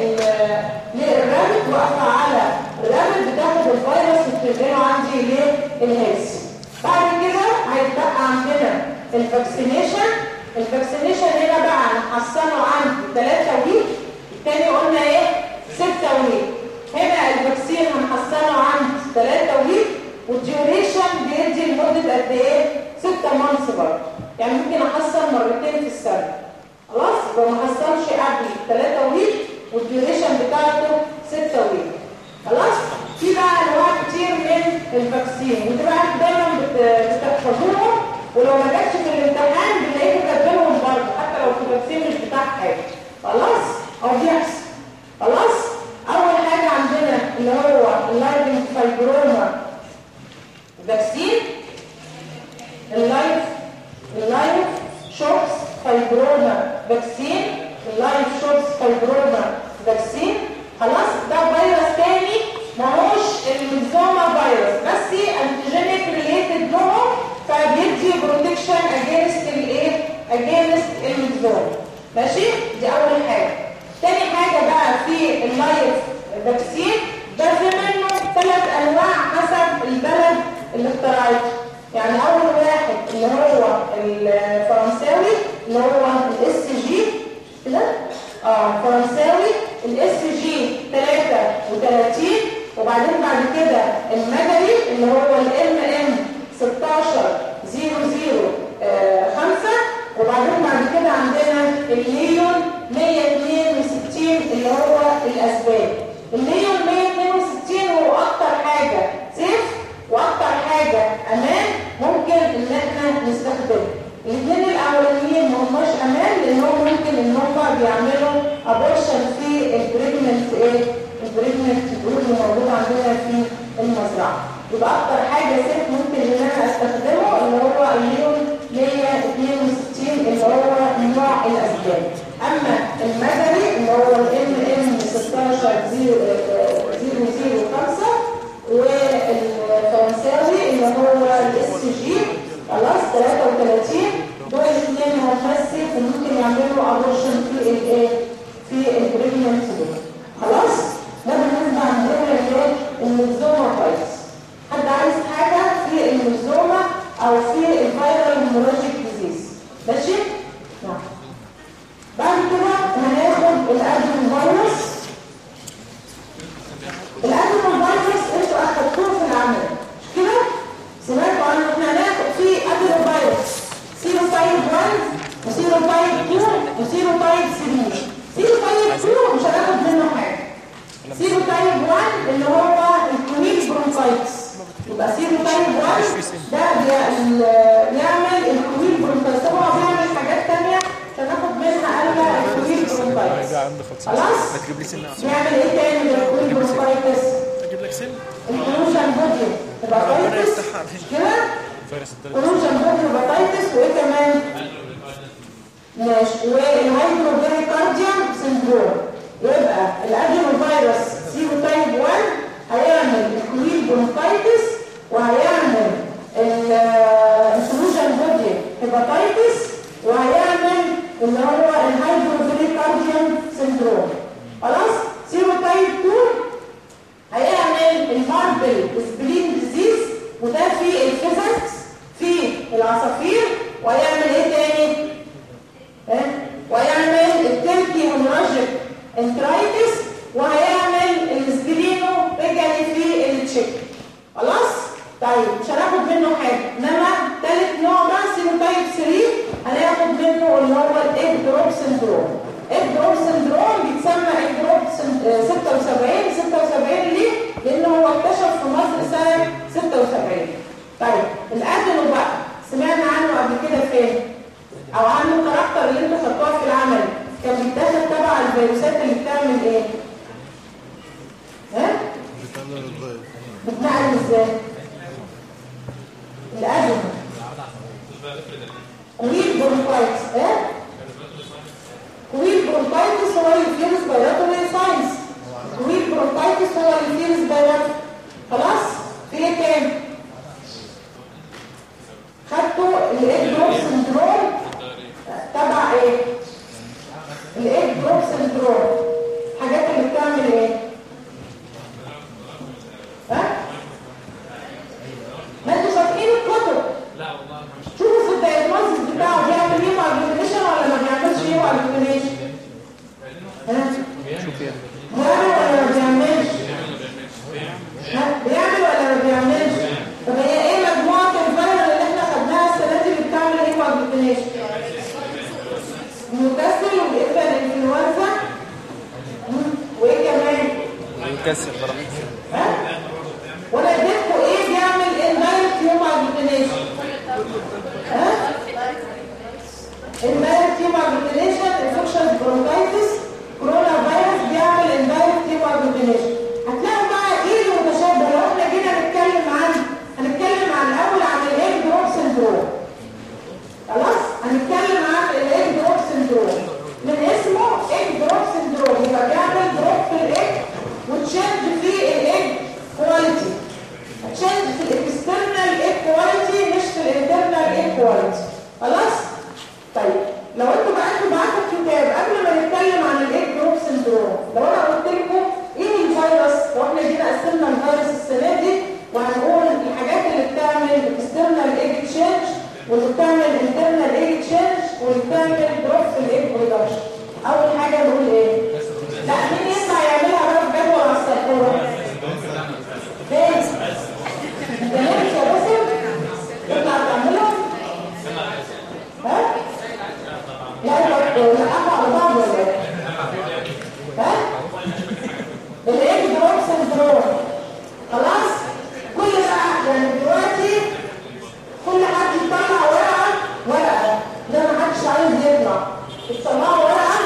للرابط واقفه على الرابط بتاخد الفيروس وبتنقله عندي للهيلث بعد كده هيتبقى عندنا الفاكسينيشن الفاكسينيشن هنا بقى هنحصنه عند 3 ويك التاني قلنا ايه 6 ويك هنا الفاكسين هنحصنه عند 3 ويك والديوريشن بيدي لمده قد ايه 6 مانثs برضه يعني ممكن احصن مرتين في السنه خلاص يبقى ما حصلش قبل 3 ويك والديوريشن بتاعته 6 ويك خلاص في بقى انواع كتير من الفاكسين وتبقى انتوا دايما بت- بتحفظوهم ولو ما جاتش في الامتحان بنلاقيكم كاتبينهم برضه حتى لو في الفاكسين مش بتاع حاجه خلاص او بيحصل خلاص اول حاجه عندنا اللي هو اللايفنج فايبروما فاكسين اللايف اللايف شورتس فايبروما فاكسين اللايف شورتس فايبروما فاكسين خلاص ده فيروس تاني ماهوش الميزوما فيروس بس انتيجينيك ريليتد له فبيدي بروتكشن اجينست الايه اجينست الميزوما ماشي دي اول حاجه تاني حاجه بقى في اللايف فاكسين ده في منه ثلاث انواع حسب البلد اللي اخترعته يعني اول واحد اللي هو الفرنساوي اللي هو الاس جي كده اه فرنساوي الاس جي 33 وبعدين بعد كده المدني اللي هو الام ام 16 وبعدين بعد كده عندنا الليون 162 اللي هو الاسباب الليون 162 هو اكتر حاجه سيف واكتر حاجه امان ممكن ان احنا نستخدمه الاثنين الاولانيين ما هماش امان لانهم ممكن ان هم بيعملوا ابورشن في البريجننت ايه البريجننت جروب اللي موجود عندنا في المزرعه يبقى اكتر حاجه سيف ممكن ان انا استخدمه اللي هو الليون 162 اللي هو نوع الاسباب اما المدني اللي هو الام ام 16005 والفرنساوي اللي هو الاس جي خلاص 33 دول الاثنين هم مسك وممكن يعملوا ابورشن في الايه في البريجننت دول خلاص ده بالنسبه عندنا للايه الميزوما فايروس حد عايز حاجه في الميزوما او في الفيرال هيموراجيك ديزيز ماشي نعم بعد كده هناخد الادرينال فيروس الادرينال فيروس انتوا اخدتوه في العمل مش كده سمعتوا عنه احنا هناخد فيه ادرينال فيروس سيرو تايب 1 وسيرو تايب 2 وسيرو تايب 3 سيرو تايب 2 مش هناخد منه حاجه سيرو تايب 1 اللي هو الكونيل برونكايتس يبقى سيرو تايب 1 ده بي- بيعمل الكونيل برونكايتس هو بيعمل حاجات تانية مش هناخد منها الا الكونيل برونكايتس خلاص تجيب لي سنه بيعمل ايه تاني غير الكونيل برونكايتس اجيب لك سن الكلوجن بودي هيباتايتس كده فيروس الدرجه كلوجن بودي هيباتايتس وايه كمان ماشي والهايدروبيريكارديوم سندروم يبقى الادينو فيروس سيرو تايب 1 هيعمل الكلوجن برونكايتس وهيعمل الكلوجن بودي هيباتايتس وهيعمل اللي هو الهايدروبيريكارديوم سندروم خلاص سيرو تايب 2 هيعمل الماربل سبلين ديزيز وده في الفيزكس في العصافير وهيعمل ايه تاني ها وهيعمل التركي هيموراجيك انترايتس وهيعمل السبلينو بيجري في التشيك خلاص طيب مش هناخد منه حاجه انما ثالث نوع بقى سيروتايب 3 هناخد منه اللي هو الايج دروب سندروم ايج دروب سندروم بيتسمى ايج دروب سن- آه، 76 76 ليه؟ لان هو اكتشف في مصر سنه 76 طيب الادنو بقى سمعنا عنه قبل كده فين؟ او عنه الكاركتر اللي انتوا خدتوها في العمل كان بيتاخد تبع الفيروسات اللي بتعمل ايه؟ ها؟ بتعمل الفيروس بتنقل ازاي؟ الادنو كويل برونكايتس ايه؟ كويل برونكايتس هو اللي فيروس بايراتوري ساينس كويل برونكايتس هو اللي فيروس بايراتوري خلاص؟ في ايه تاني؟ خدتوا الايج دروب سندروم تبع ايه؟ الايج دروب سندروم الحاجات اللي بتعمل ايه؟ ها؟ ما انتوا فاكرين الكتب شوفوا في الدايجنوستس بتاعه بيعمل ايه مع الجلوكيشن ولا ما بيعملش ايه مع الجلوكيشن؟ ها؟ بيعمل ولا ما بيعملش؟ ها؟ بيعمل ولا ما بيعملش؟ طب هي ايه مجموعة الفيرال اللي احنا خدناها السنة دي اللي بتعمل ايه مع الجلوكيشن؟ نيوكاسل والإبرة الإنفلونزا مم. وايه كمان؟ يكسر ضربات ها؟ وانا اديتكم ايه بيعمل اندايركت يوم اجلوتينيشن ها اندايركت يوم اجلوتينيشن انفكشن برونكايتس كورونا فيروس بيعمل اندايركت يوم اجلوتينيشن هتلاقوا بقى ايه المتشابه لو احنا جينا نتكلم عن هنتكلم عن الاول عن الايج دروب سندروم خلاص هنتكلم عن الايج دروب سندروم من اسمه ايج دروب سندروم يبقى بيعمل دروب في الايج وتشنج في الايج كواليتي تشنج في الاكسترنال ايج كواليتي مش في الانترنال ايج كواليتي خلاص طيب لو انتوا بقى انتوا معاكم كتاب قبل ما نتكلم عن الايج دروب سندروم لو انا قلت لكم ايه الفيروس لو احنا جينا قسمنا الفيروس السنه دي وهنقول الحاجات اللي بتعمل اكسترنال ايج يلحقوا على بعض ولا ايه؟ ها؟ الايج دروب سندروم خلاص؟ كل بقى يعني دلوقتي كل حد يطلع ورقه ورقه ده ما حدش عايز يطلع تطلعوا ورقه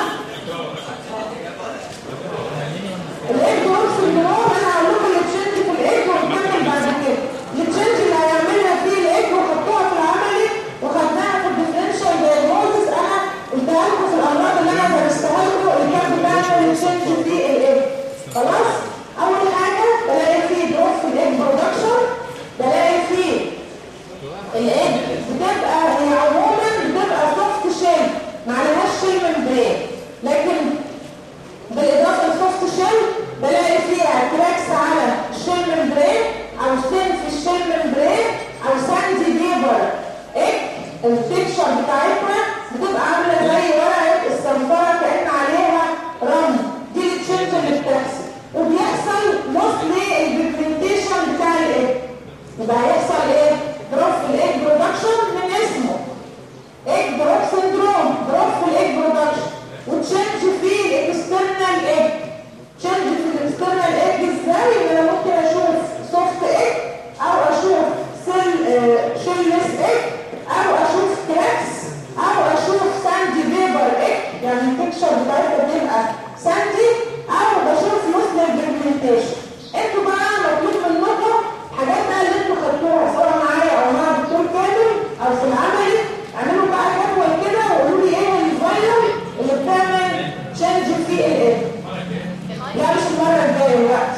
الايج دروب سندروم انا هقول لكم التشنج في الايج ونكمل بعد كده التشنج اللي هيعملها فيه الايج وحطوها في العملي وخدناها في الديفرنشال دايجنوزس انا قلتها لكم في الامراض اللي انا درستها لكم اللي كانت بتعمل التشنج في الايج خلاص اول حاجه بلاقي فيه دروب في الايج برودكشن بلاقي فيه الايج بتبقى هي عموما بتبقى سوفت شيل ما عليهاش شيل ممبرين لكن بالاضافه للسوفت شيل بلاقي فيها كراكس على الشيل ممبرين او سين في الشيل ممبرين او ساندي بيبر ايه التكشر بتاعتها بتبقى عامله زي ورقه الصنفره كان عليها رمل دي التشنج اللي بتحصل وبيحصل موستلي البيجمنتيشن بتاع الايه يبقى هيحصل ايه دروب في الايج برودكشن من اسمه ايج دروب سندروم دروب في الايج برودكشن وتشنج في الاكسترنال ايج تشنج في الاكسترنال ايج ازاي ان انا ممكن اشوف سوفت ايج او اشوف سيل شيلس ايج او اشوف كراكس او اشوف ساندي فيبر ايج يعني التكشر بتاعتها بتبقى ساندي او بشوف مسلم بيجمنتيشن انتوا بقى مطلوب منكم حاجات بقى اللي انتوا خدتوها سواء معايا او مع الدكتور كامل او في العملي اعملوا بقى جدول كده وقولوا لي ايه الفايروس اللي بتعمل تشنج في الايه لا مش المره الجايه دلوقتي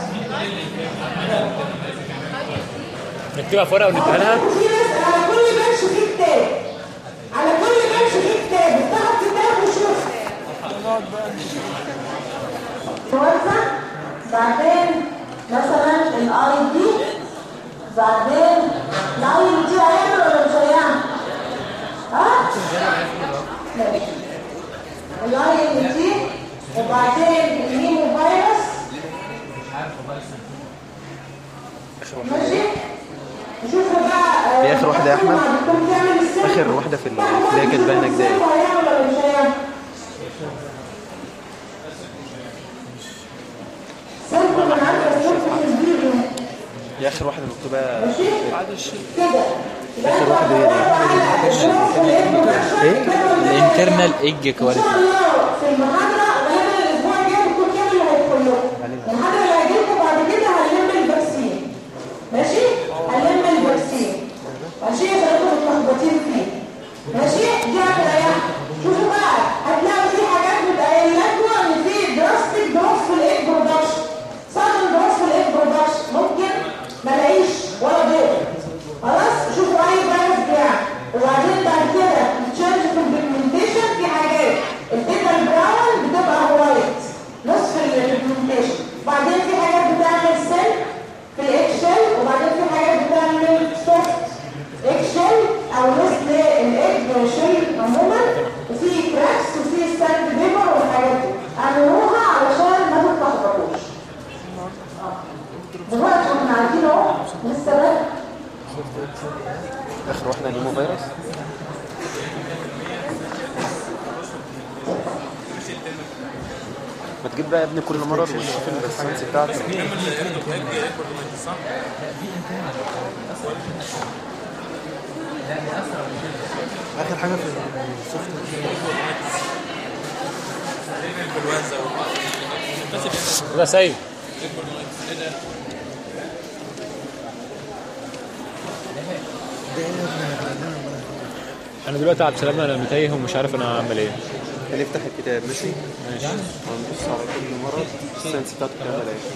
نكتبها في ورقه ونديها لها في ناس على كل بنش فيه كتاب على كل بنش فيه كتاب افتحوا الكتاب وشوف توزع بعدين مثلا الاي دي بعدين الاي دي هيعمل ولا مش هيعمل؟ ها؟ ماشي الاي دي وبعدين الهيمو فيروس ماشي نشوفوا بقى دي آخر واحدة يا أحمد. بتكون بتعمل السن. آخر واحدة في ال- اللي هي كانت باينة كده. هيعمل ولا مش هيعمل؟ سلكوا من عارفه سلكوا في الفيديو دي اخر واحده مكتوبه ماشي كده آخر واحدة هي دي. ايه؟ الانترنال ايج ان كواليتي شاء الله في المحاضره غالبا الاسبوع الجاي الدكتور كامل اللي هيدخل لكم المحاضره اللي هتجيلكم بعد كده هنلم الفاكسين ماشي هنلم الفاكسين ماشي عشان انتوا متلخبطين فيه ماشي دي هتريح شوفوا بقى هتلاقوا في حاجات بتقايل لكم ان في دراستيك دروب في الايج برودكشن صادم دروب في الايج برودكشن ممكن ما الاقيش ولا دور خلاص شوفوا اي فيروس بيعمل وبعدين بعد كده التشنج في البيجمنتيشن في حاجات البيتا البراون بتبقى وايت نصف البيجمنتيشن وبعدين في حاجات بتعمل سيل في الاكشل وبعدين في حاجات بتعمل سوفت اكشل او مثل الايج شيل عموما وفي كراكس وفي ستاند بيبر والحاجات دي اعملوها علشان ما تتلخبطوش دلوقتي احنا عارفين اهو لسه بقى اخر واحده نيمو فيروس ما تجيب بقى يا ابني كل مرض وتشوف البرسنس بتاعته اخر حاجه في السوفت ده سيد انا دلوقتي عبد السلام انا متايه ومش عارف انا اعمل ايه هنفتح الكتاب ماشي ماشي ونبص على كل مرض السنس بتاعته بتعمل ايه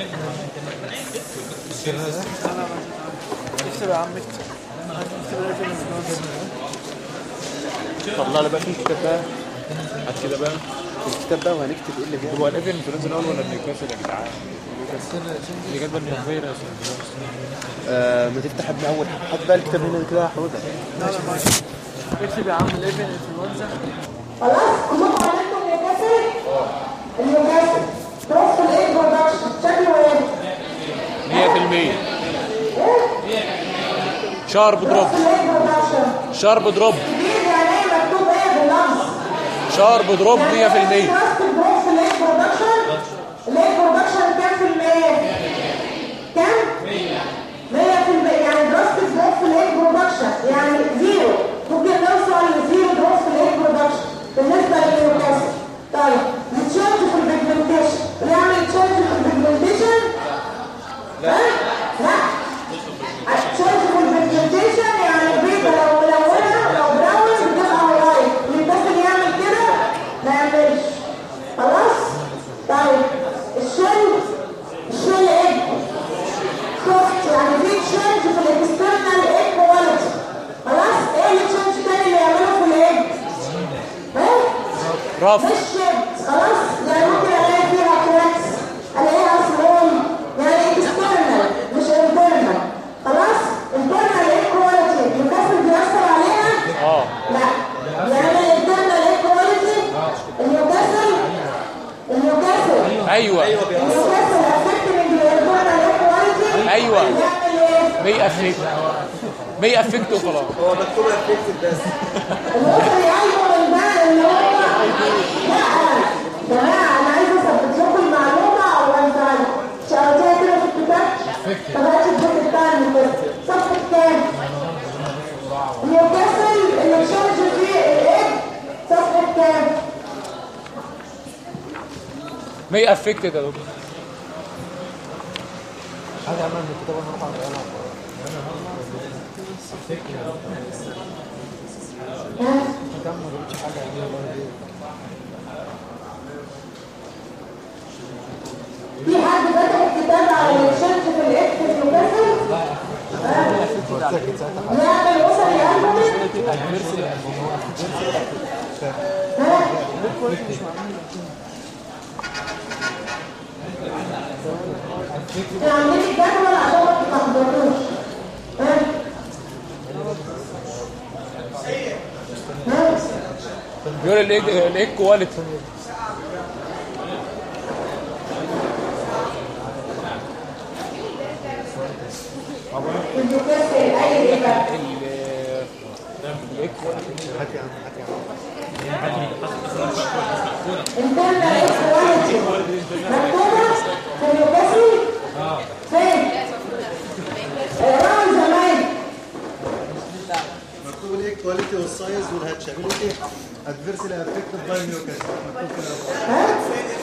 اكتب يا عم اكتب طلع لي بقى في الكتاب بقى هات كده بقى الكتاب بقى وهنكتب ايه اللي فيه هو الايفن انفلونزا الاول ولا النيوكاسل يا جدعان؟ اللي جاب الفيروس آه ما تفتح ابن اول حط بقى الكتاب هنا كده يا حوده اكتب يا عم الايفن انفلونزا خلاص كلكم عملتوا النيوكاسل النيوكاسل دروب في الايج برودكشن شكله ايه 100% شارب دروب في الايج برودكشن شارب دروب كبير يعني ايه مكتوب ايه باللفظ شارب دروب 100% دراست الدروب في الايه برودكشن الايه برودكشن كام في المية؟ كام؟ 100% يعني دراست الدروب في الايه برودكشن يعني زيرو ممكن نوصل لزيرو دروب في الايه برودكشن بالنسبة للنيوكاسل طيب التشارج في البيجمنتيشن بيعمل تشارج في البيجمنتيشن؟ لا لا التشارج في البيجمنتيشن يعني البيضة لو ملونة لو براون بتبقى وايت النيوكاسل يعمل كده ما يعملش خلاص طيب الشل الشل ايه سوفت يعني في تشينج في الاكسترنال ايه كواليتي خلاص ايه اللي تشينج تاني اللي يعمله في الايه ايه رف مش شيب خلاص يعني ممكن الاقي فيها كراكس الاقيها سمول يعني اكسترنال مش انترنال خلاص انترنال ايه كواليتي الكسر بيأثر عليها اه لا يعني الانترنال ايه كواليتي النيوكاسل النيوكاسل ايوه النيوكاسل افكتنج الانترنال ايه كواليتي أيوة. يعمل ايه 100 افكت 100 افكت وخلاص هو مكتوب افكتد بس الوصل ايوه من ده اللي هو لا جماعه انا عايزه اثبت لكم المعلومه او انت شغلتها كده في الكتاب طب هات الجزء بتاع النيوكاسل صفحه كام؟ نيوكاسل اللي تشارج فيه الايه؟ صفحه كام؟ 100 افكت يا دكتور حاجة عمل من الكتاب ونروح على العيال ها؟ كم ما جابتش حاجة يعني والله دي في حد فتح الكتاب على الشرط في الاكس في نيوكاسل؟ قلت لك ساعتها نعمل وصل يالبومين؟ ها؟ كان عاملين الجدول عشان ما تتلخبطوش ها؟ ها؟ بيقول الايج الايج كواليتي النيوكاسل اي ايه بقى؟ الايج كواليتي هاتي عم هاتي عم انترنال ايه كواليتي مكتوبة في النيوكاسل؟ فين؟ اقراها زمان مكتوب الايه كواليتي والسايز والهاتشابيلتي ادفيرسلي افكتد باي نيوكاسل مكتوب كده ها؟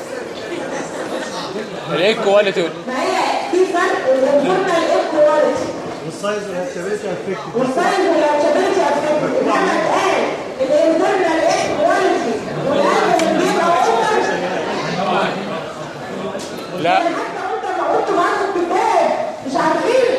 الايج كواليتي ما هي في فرق الانترنال ايه كواليتي والسايز والهاتشابيلتي افكتد والسايز والاتشابيلتي افكتد انما اتقال الانترنال ايه كواليتي والقلب بيبقى اوفر لا حتى وانت ما قلت معاك في الكتاب مش عارفين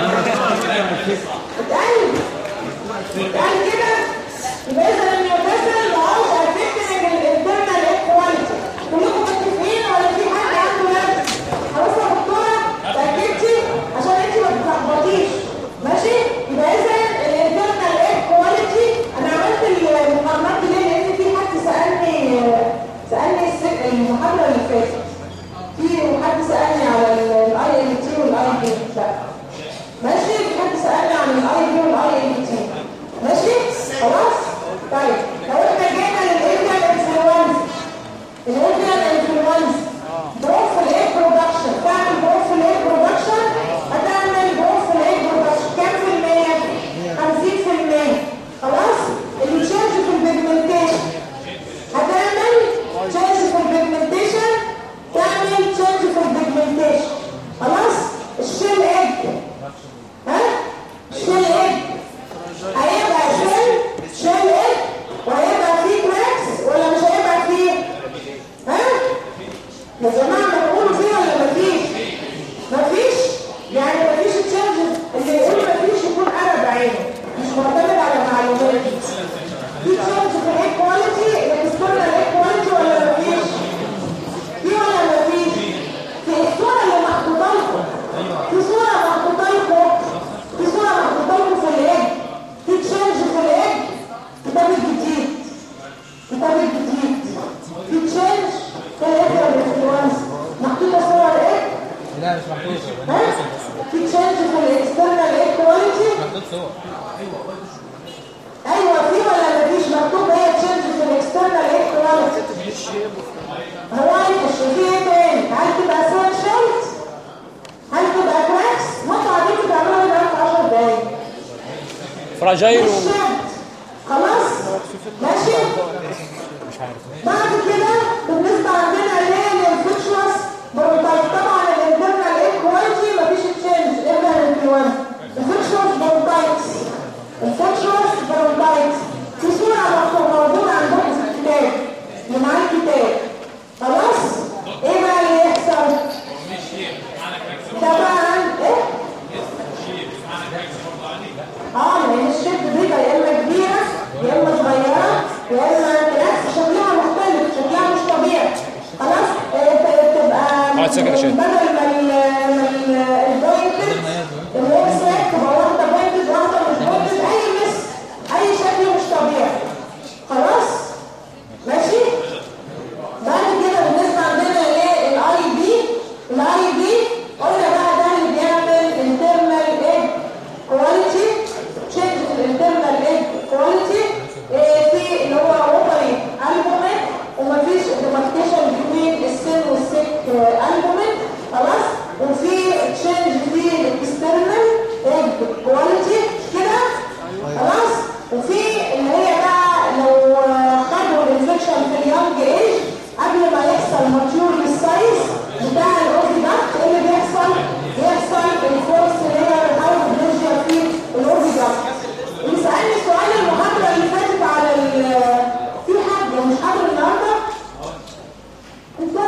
اتقال اتقال كده يبقى اذا النيوكاسل ما هوش افكتنج الانترنال ايه كواليتي كلكم متفقين ولا في حد عنده نفس خلاص يا دكتوره تاكدتي عشان انت ما تتلخبطيش ماشي يبقى اذا الانترنال ايه كواليتي انا عملت المقارنات دي ليه لان في حد سالني سالني الس- المحاضره اللي فاتت في حد سألني على الاي ال تي والاي بي ماشي في حد سألني عن الاي بي والاي ال تي ماشي خلاص طيب لو احنا جينا للانفيال انفلونز الانفيال انفلونز بروف الايه برودكشن تعمل بروف الايه برودكشن هتعمل بروف الايه برودكشن كام في المية؟ 50 في المية خلاص اللي تشارج في البيجمنتيشن هتعمل تشارج في البيجمنتيشن تعمل تشارج في البيجمنتيشن خلاص الشيل ايج ها الشيل ايج هيبقى شيل شيل ايج وهيبقى فيه كراكس ولا مش هيبقى فيه ها يا جماعه ما تقولوا فيه ولا مفيش مفيش يعني مفيش تشارج اللي يقول مفيش يكون قلب عينه مش معتمد على معلومات في تشارج في الايه كواليتي الاكسترنال ايه كواليتي ولا مفيش في ولا مفيش في الصورة اللي محطوطة لكم في صورة محطوطة لكم في صورة محطوطة لكم في الايد في تشارج في الايد كتاب الجديد كتاب الجديد في تشارج في الايد ولا في الوانس محطوطة صورة الايد لا مش محطوط ها في تشارج في الاكسترنال ايه كواليتي محطوط صور ايوه في ولا مفيش مكتوب هي تشارج في الاكسترنال ايه كواليتي فراجايل و... الشد خلاص ماشي مش عارف بعد كده بالنسبه عندنا للفيتشرز بروتايب طبعا الانترنال ايه كواليتي مفيش تشينج الا الانفلونزا الفيتشرز بروتايبس الفيتشرز بروتايبس في صوره مكتوبه موجوده عندكم في الكتاب اللي معايا الكتاب خلاص ايه بقى اللي يحصل؟ طبعا ايه؟ اه لان الشيب دي يا اما كبيره يا اما صغيره يا اما بالعكس شكلها مختلف شكلها مش طبيعي خلاص آه، ت- تبقى اقعد ساكت يا شيخ. بدل ما ال- ما ال- البوينتد الويب سايت تبقى واحده بوينتد واحده مش بوينتد اي مس اي شكل مش طبيعي خلاص ماشي بعد كده بالنسبه عندنا ايه الاي بي الاي بي قلنا بقى ده اللي بيعمل internal ايه كواليتي تشينج في الانترنال ايه كواليتي في اللي هو ووتري البومين ومفيش ديماركيشن بين السن والسك البومين خلاص وفي تشينج في الاكسترنال ايه كواليتي كده خلاص وفي اللي هي بقى لو خدوا الانفكشن في اليونج ايج قبل ما يحصل ماتيور للسايز بتاع الاوفي داكت ايه اللي بيحصل؟ بيحصل الفورس اللي هي الهايبرجيا في الاوفي داكت يسألني سؤال المحاضرة اللي فاتت على ال في حد مش حاضر النهارده؟ انت؟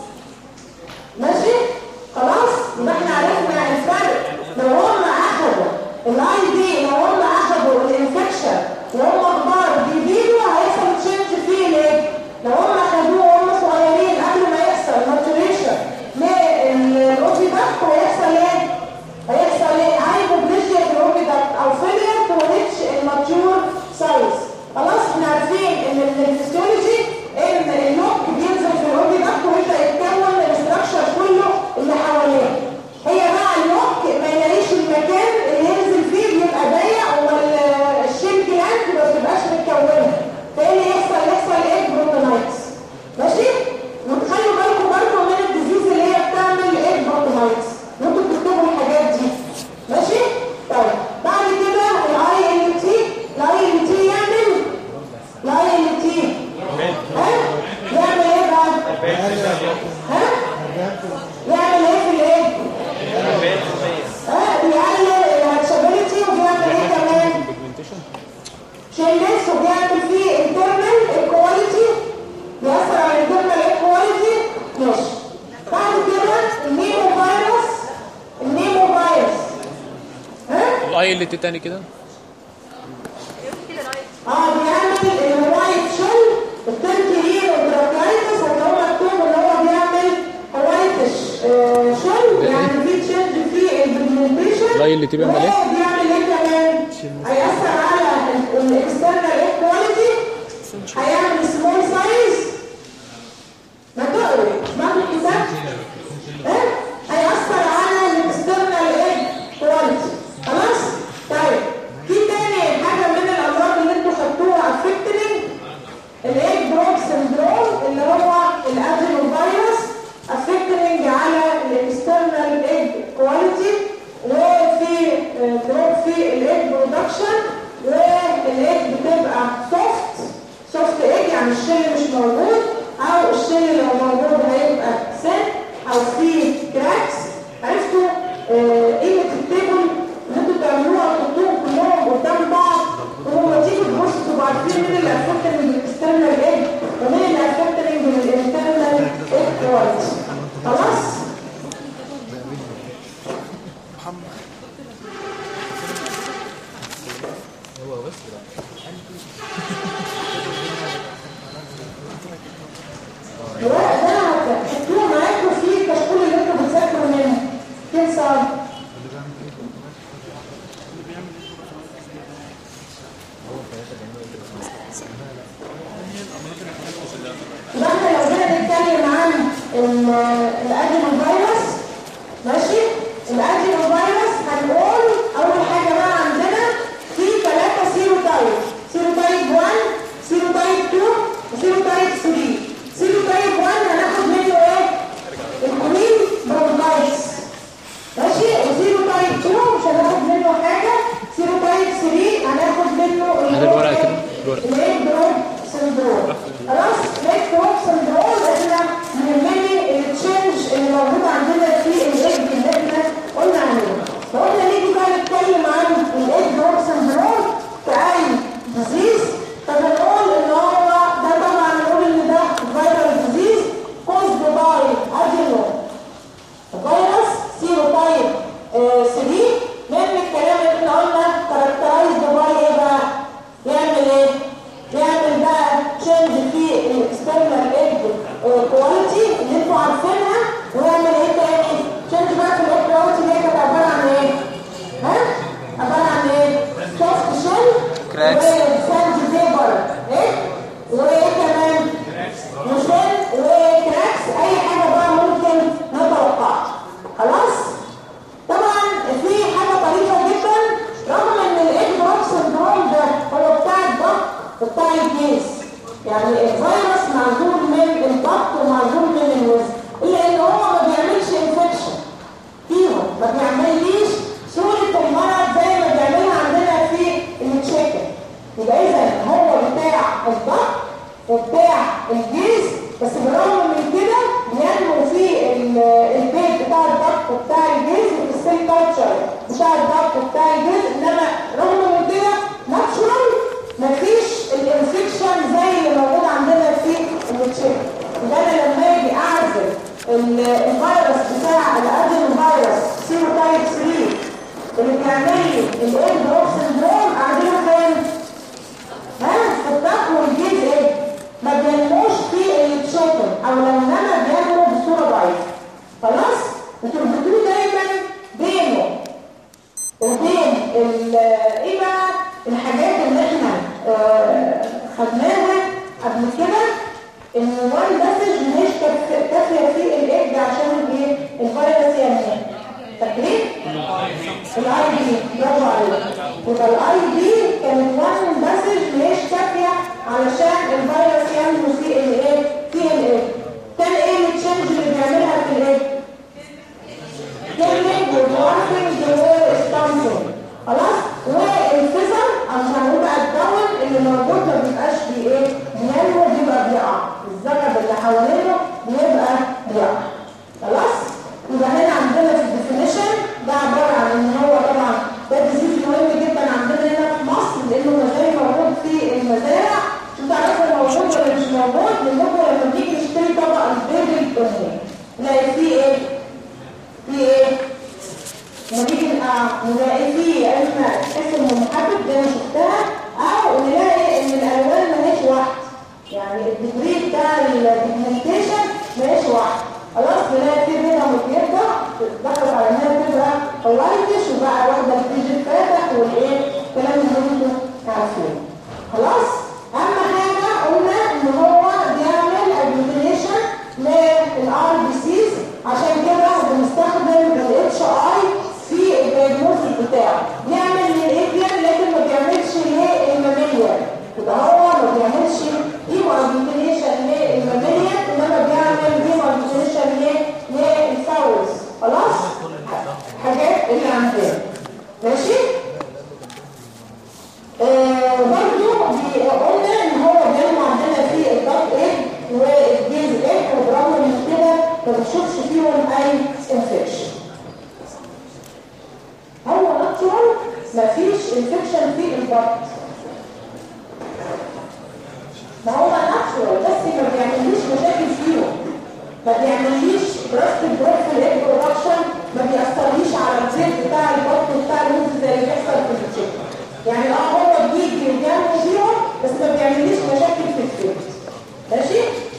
ماشي؟ خلاص؟ يبقى احنا عرفنا الفرق لو هم اخدوا الاي دي لو هم اخدوا الانفكشن وهم كبار بيزيدوا هيحصل تشينج فيه ليه؟ لو هم اخدوه وهم صغيرين قبل ما يحصل ماتوريشن للاوفي داكت هيحصل ايه؟ هيحصل ايه؟ هايبوبليجيا في الاوفي داكت او فيلير تو ريتش الماتيور سايز خلاص احنا عارفين ان الفسيولوجي ان اللوك بينزل في الاوفي داكت ويبدا يتكون الاستراكشر كله اللي حواليه هي بقى اللوك ما يلاقيش المكان اللي ينزل فيه بيبقى ضيق والشيل جلاند ما بتبقاش متكونه فايه اللي يحصل يحصل ايه بروتونايتس ماشي وتخلوا بالكم برضه من الديزيز اللي هي بتعمل ايه بروتونايتس ممكن تكتبوا الحاجات دي ماشي طيب بعد كده الاي ال تي الاي ال تي يعمل الاي ال تي ها يعمل ايه بقى ها يعمل ايه في الايه ها بيقلل الهاتشابيلتي وبيعمل ايه كمان شيلنس وبيعمل فيه internal equality بيأثر على internal equality ماشي بعد كده النيمو فيروس النيمو فيروس ها الاي اللي تاني كده اه بيعمل الوايت شيل التنكيين والدراكايتس هتلاقوه مكتوب ان هو بيعمل وايتش شيل يعني في تشينج في البيجمنتيشن اللاي اللي تبقى ماليه؟ بيعمل ايه كمان؟ هيأثر على الاكسترنال ايكواليتي هيعمل سمول سايز ما تقري ما الحساب ايه؟ هيأثر على الاكسترنال ايه؟ كواليتي خلاص؟ طيب في تاني حاجة من الأمراض اللي انتوا خدتوها افكتنج الايج بروك سندروم اللي هو الادينو فيروس افكتنج على الاكسترنال ايج كواليتي وفي دروب في الايج برودكشن والايج بتبقى سوفت سوفت ايج يعني الشل مش موجود او الشل لو موجود هيبقى سن او في كراكس عرفتوا آه، قيمه التيبل اللي انتوا بتعملوها وتحطوهم كلهم قدام بعض ولما تيجوا تبصوا تبقوا عارفين مين اللي افكتنج بالاكسترنال ايج ومين اللي افكتنج بالانترنال ايج كواليتي خلاص؟ الورق ده هتحطوه معاكم في الكشكول اللي انتوا بتذاكروا منه كام ساعة؟ يبقى احنا لو جينا نتكلم عن الادينو فيروس ماشي الادينو فيروس هنقول اول حاجه بقى عندنا في ثلاثه سيرو تايب سيرو تايب 1 سيرو تايب 2 وسيرو تايب 3 سيرو تايب 1 هناخد منه ايه الكولين برونكايتس ماشي وسيرو تايب 2 مش هناخد منه حاجه سيرو تايب 3 هناخد تشينج في الاكسترنال ايج كواليتي اللي انتوا عارفينها ونعمل ايه تاني تشينج بقى في الايج كواليتي اللي هي كانت عباره عن ايه ها عباره عن ايه سوفت شيل Cracks. وساند فيبر ايه وايه كمان وشيل وكراكس اي حاجه بقى ممكن نتوقعها خلاص طبعا في حاجه طريفه جدا رغم ان الايج دروب سندروم ده هو بتاع الضغط وبتاع الجيز يعني الفيروس معزول من الضغط ومعزول من الوزن الا ان هو ما بيعملش انفكشن فيهم ما بيعمليش صورة المرض زي ما بيعملها عندنا في التشيكن يبقى اذا هو بتاع الضغط وبتاع الجيز بس بالرغم من كده بينمو في ال- البيت بتاع الضغط وبتاع الجيز وفي السيل كالتشر بتاع الضغط وبتاع الجيز انما رغم من كده ناتشورال مفيش الانفكشن زي اللي موجود عندنا في التشيكن يبقى انا لما اجي اعزل ال- الفيروس بتاع الادين فيروس سيروتايب 3 اللي بيعمل لي الايد دروب سندروم اعمله فين؟ ها في الضغط والجيز ايه؟ ما بينموش في التشيكن او لو انما بينمو بصوره ضعيفه خلاص؟ بتربطوه دايما بينه وبين ال- ايه بقى الحاجات اللي احنا آه، خدناها قبل كده ان وان مسج مش كاف- كافيه في الايدج عشان ايه الفيروس ينمو فاكرين؟ الاي دي برافو عليك يبقى الاي دي كانت وان مسج مش كافيه علشان الفيروس ينمو في الايه؟ في الايه؟ كان ايه التشنج اللي بيعملها في الايه؟ كلمة والوارفنج والستانسون خلاص والفزر عشان هنقول بقى الدون اللي موجود ما بيبقاش بي ايه بينمو بيبقى بيقع الزجب اللي حوالينه بيبقى بيقع خلاص يبقى هنا عندنا في الديفينيشن ده عباره عن ان هو طبعا ده ديزيز مهم جدا عندنا هنا في مصر لانه مزارع موجود في المزارع مش عارفه موجود ولا مش موجود لانكم لما بنيجي نشتري طبق البيض البني نلاقي فيه ايه؟ في ايه؟ نتيجة اه نلاقي فيه يا اما اسم محدد ده انا شفتها او نلاقي ان الالوان ماهيش واحده يعني الديجري بتاع البيجمنتيشن ماهيش واحده خلاص نلاقي فيه بيضه متجدة دخلت على انها تبقى وايتش وبقى واخده البيج فاتح والايه الكلام اللي انتوا عارفينه خلاص اهم حاجه قلنا ان هو بيعمل اجلوتينيشن للار بي سيز عشان كده بنستخدم الاتش اي في الدايجنوستس بتاعه بيعمل للايبيان لكن ما بيعملش للماميليا يبقى هو ما بيعملش هيمو اجلوتينيشن للماميليا انما بيعمل هيمو اجلوتينيشن للفاولز خلاص حاجات اللي عندنا ماشي آه برضو بي- قلنا ان هو بينمو عندنا في الضغط ايه والجيز ايه وبرغم من كده ما بنشوفش فيهم اي انفكشن هو ناتشورال مفيش انفكشن في الضغط ما هو ناتشورال بس ما بيعمليش مشاكل فيهم ما بيعمليش براست بروك في الايد برودكشن ما بيأثرليش على الزيت بتاع البطن بتاع الوز زي اللي بيحصل في التشيكن يعني اه هو بيجي وبيعمل فيهم بس ما بيعمليش مشاكل في الزيت ماشي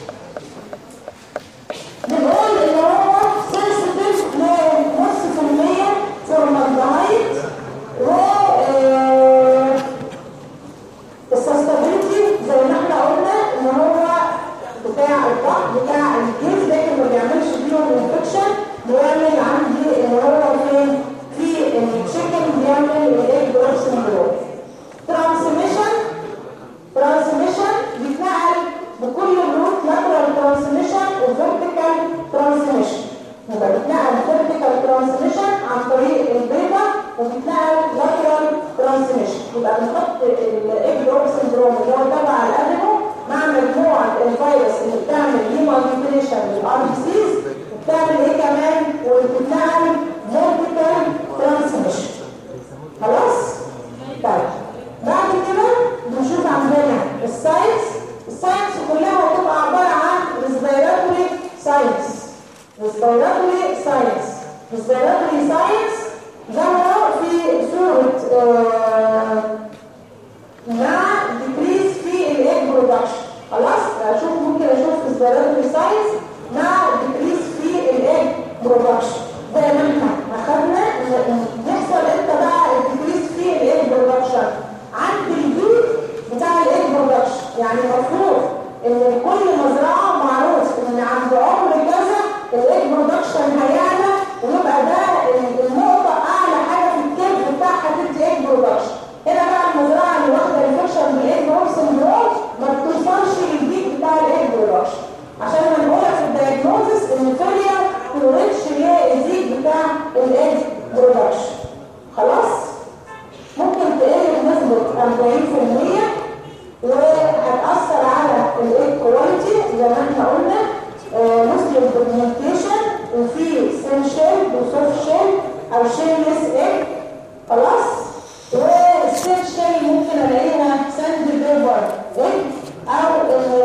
بنقول ان هو سنسيتيف لنص في المية فورمالدهايد و آه، السستابيلتي زي ما احنا قلنا ان هو بتاع الضغط بتاع الجلد لكن ما بيعملش فيهم انفكشن بيعمل عندي ان هو فين في التشيكن بيعمل الايج دروب سندروم ترانسميشن ترانسميشن بيتنقل بكل الروت لاترال ترانسميشن وفيرتيكال ترانسميشن يبقى بيتنقل فيرتيكال ترانسميشن عن طريق البيضة وبيتنقل لاترال ترانسميشن يبقى بنحط الايج دروب سندروم اللي هو تبع الادينو مع مجموعة الفيروس اللي بتعمل هيموجلوبينيشن للار بي سيز وبتعمل ايه كمان وبتنقل فيرتيكال ترانسميشن خلاص؟ طيب بعد كده بنشوف عندنا الساينس الساينس كلها هتبقى عبارة عن ريسبيراتوري ساينس ريسبيراتوري ساينس ريسبيراتوري ساينس ظهر في صورة آه، مع ديكريس في الايج برودكشن خلاص سايز مع ديكريس في الايه برودكشن زي ما احنا اخدنا إن يحصل امتى بقى الديكريس في الايه برودكشن عند البيك بتاع الايه برودكشن يعني المفروض ان كل مزرعه معروف ان عند عمر كذا الايه برودكشن هيعلى ويبقى ده النقطه اعلى حاجه في الكيرف بتاعها تدي ايه برودكشن هنا بقى المزرعه اللي واخده انفكشن بالايه برود سندروم ما بتوصلش للبيك بتاع الايه برودكشن عشان ما نقولها في الدايجنوزس ان الفيليا توريتش هي الزيد بتاع الايه برودكشن خلاص ممكن تقل بنسبه 40% وهتاثر على الايه كواليتي زي ما احنا قلنا مسلم دوكيومنتيشن وفي سين شيل وسوفت شيل او شيللس ايه خلاص والسين شيل ممكن الاقيها ساند بيبر ايه او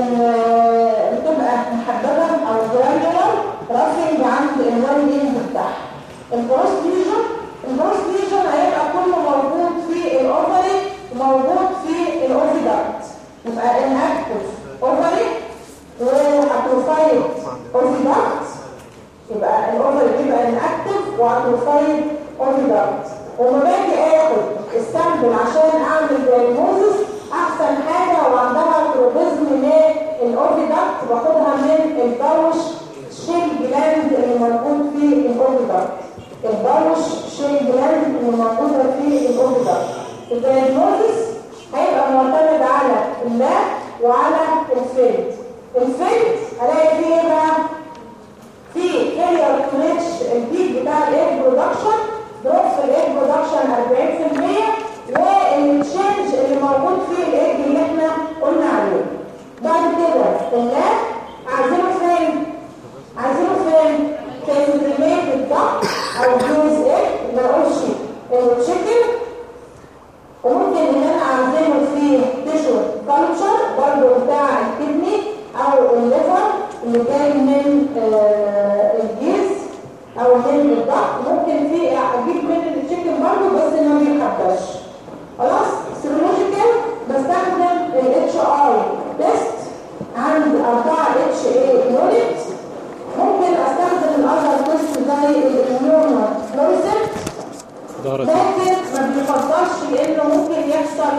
آه، بتبقى محببه او جرانيولار رافنج عند الوان اند بتاعها البروس ليجن البروس ليجن هيبقى كله موجود في الاوفري وموجود في الاوفيداكت يبقى اناكتف اوفري واتروفايد اوفيداكت يبقى الاوفر بيبقى اناكتف واتروفايد اوفيداكت وما باجي اخد السامبل عشان اعمل دايجنوزس احسن حاجه وعندها تروبيزم للاوفيداكت باخدها من الباوش شيل جلاند اللي موجود في الاوفيداكت الباوش شيل جلاند اللي موجوده في الاوفيداكت الدايجنوزس هيبقى معتمد على اللاب وعلى الفيلد الفيلد هلاقي فيه ايه بقى في فيلير تو ريتش البيك بتاع الايج برودكشن دروب في الايج برودكشن 40% والتشينج اللي موجود في الايج اللي احنا قلنا عليه بعد كده اللاب عايزينه فين عايزينه فين في الريميت الضغط او جوز ايج ما اقولش التشيكن وممكن ان انا اعزمه في تيشو كالتشر برضه بتاع الكدني او الليفر اللي جاي من آه الجيز او من الضغط ممكن في اجيب من التشيكن برضه بس ما بيحبش خلاص سيرولوجيكال بستخدم الاتش اي تيست عند 4 اتش اي يونت ممكن استخدم الاذر تيست زي الاميونو فلوريسنت ظهرت لكن ما بيفضلش لانه ممكن يحصل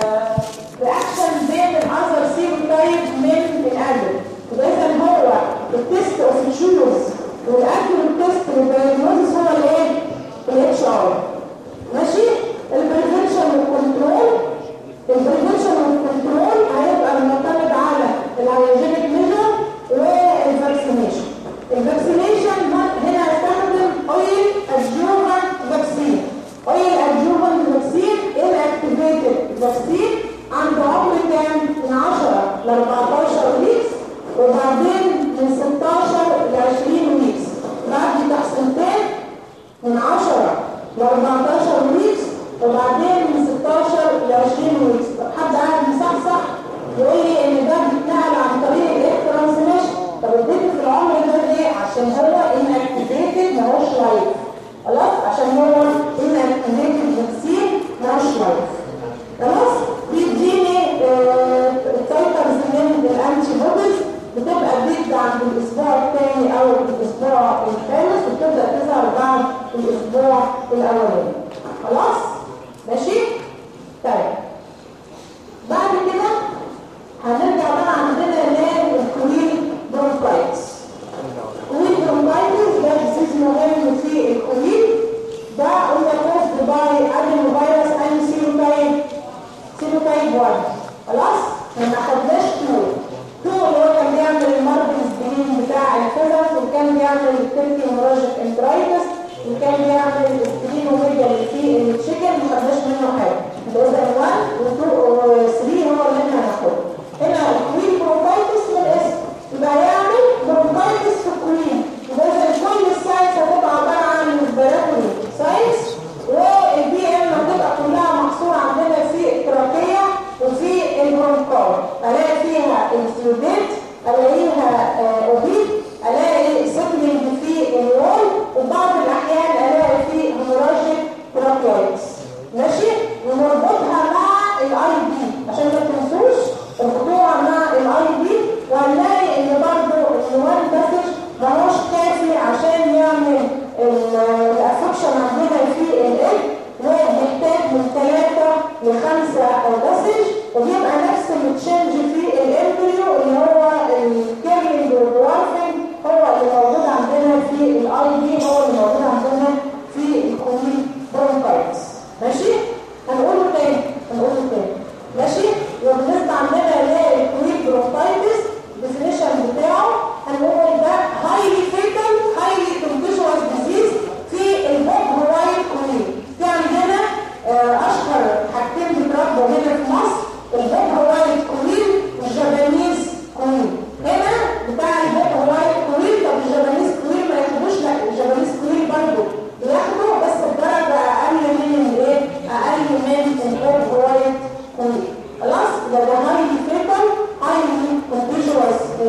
رياكشن بين الاذر سيروتايب من الادل واذا هو التيست اوف تشوز والادل تيست للدايجنوزس هو الايه؟ الاتش ار ماشي؟ البريفنشن والكنترول البريفنشن والكنترول هيبقى معتمد على الهيجينيك ميجر والفاكسينيشن الفاكسينيشن هنا هستخدم اويل ادجوفنت فاكسين اويل ادجوفنت فاكسين انكتيفيتد فاكسين عند عمر كام من 10 ل 14 ويكس وبعدين من 16 ل 20 ويكس بعد تحسنتين من 10 ل 14 ويكس وبعدين من 16 ل 20 ويكس طب حد قاعد مصحصح يقول لي ان ده بيتنقل عن طريق الايه ترانسميشن طب اديته في العمر ده ليه عشان هو انكتيفيتد ماهوش لايف خلاص عشان هو انكتيفيتد فاكسين ماهوش لايف خلاص بيديني تايترز من الانتي بوديز بتبقى بيد عند الاسبوع الثاني او الاسبوع الخامس وبتبدا تظهر بعد الاسبوع الاولاني خلاص ماشي طيب بعد كده هنرجع بقى عندنا للكولين برونكايتس الكولين برونكايتس ده ديزيز مهم في الكولين ده قلنا كوزد باي ادينو فيروس ان سيروتايب سيروتايب 1 خلاص ما خدناش تو تو اللي هو كان بيعمل المرض السبلين بتاع الفيزرز وكان بيعمل التركي هيموراجيك انترايتس وكان بيعمل السبلين وميجا اللي فيه التشيكن ما خدناش منه حاجه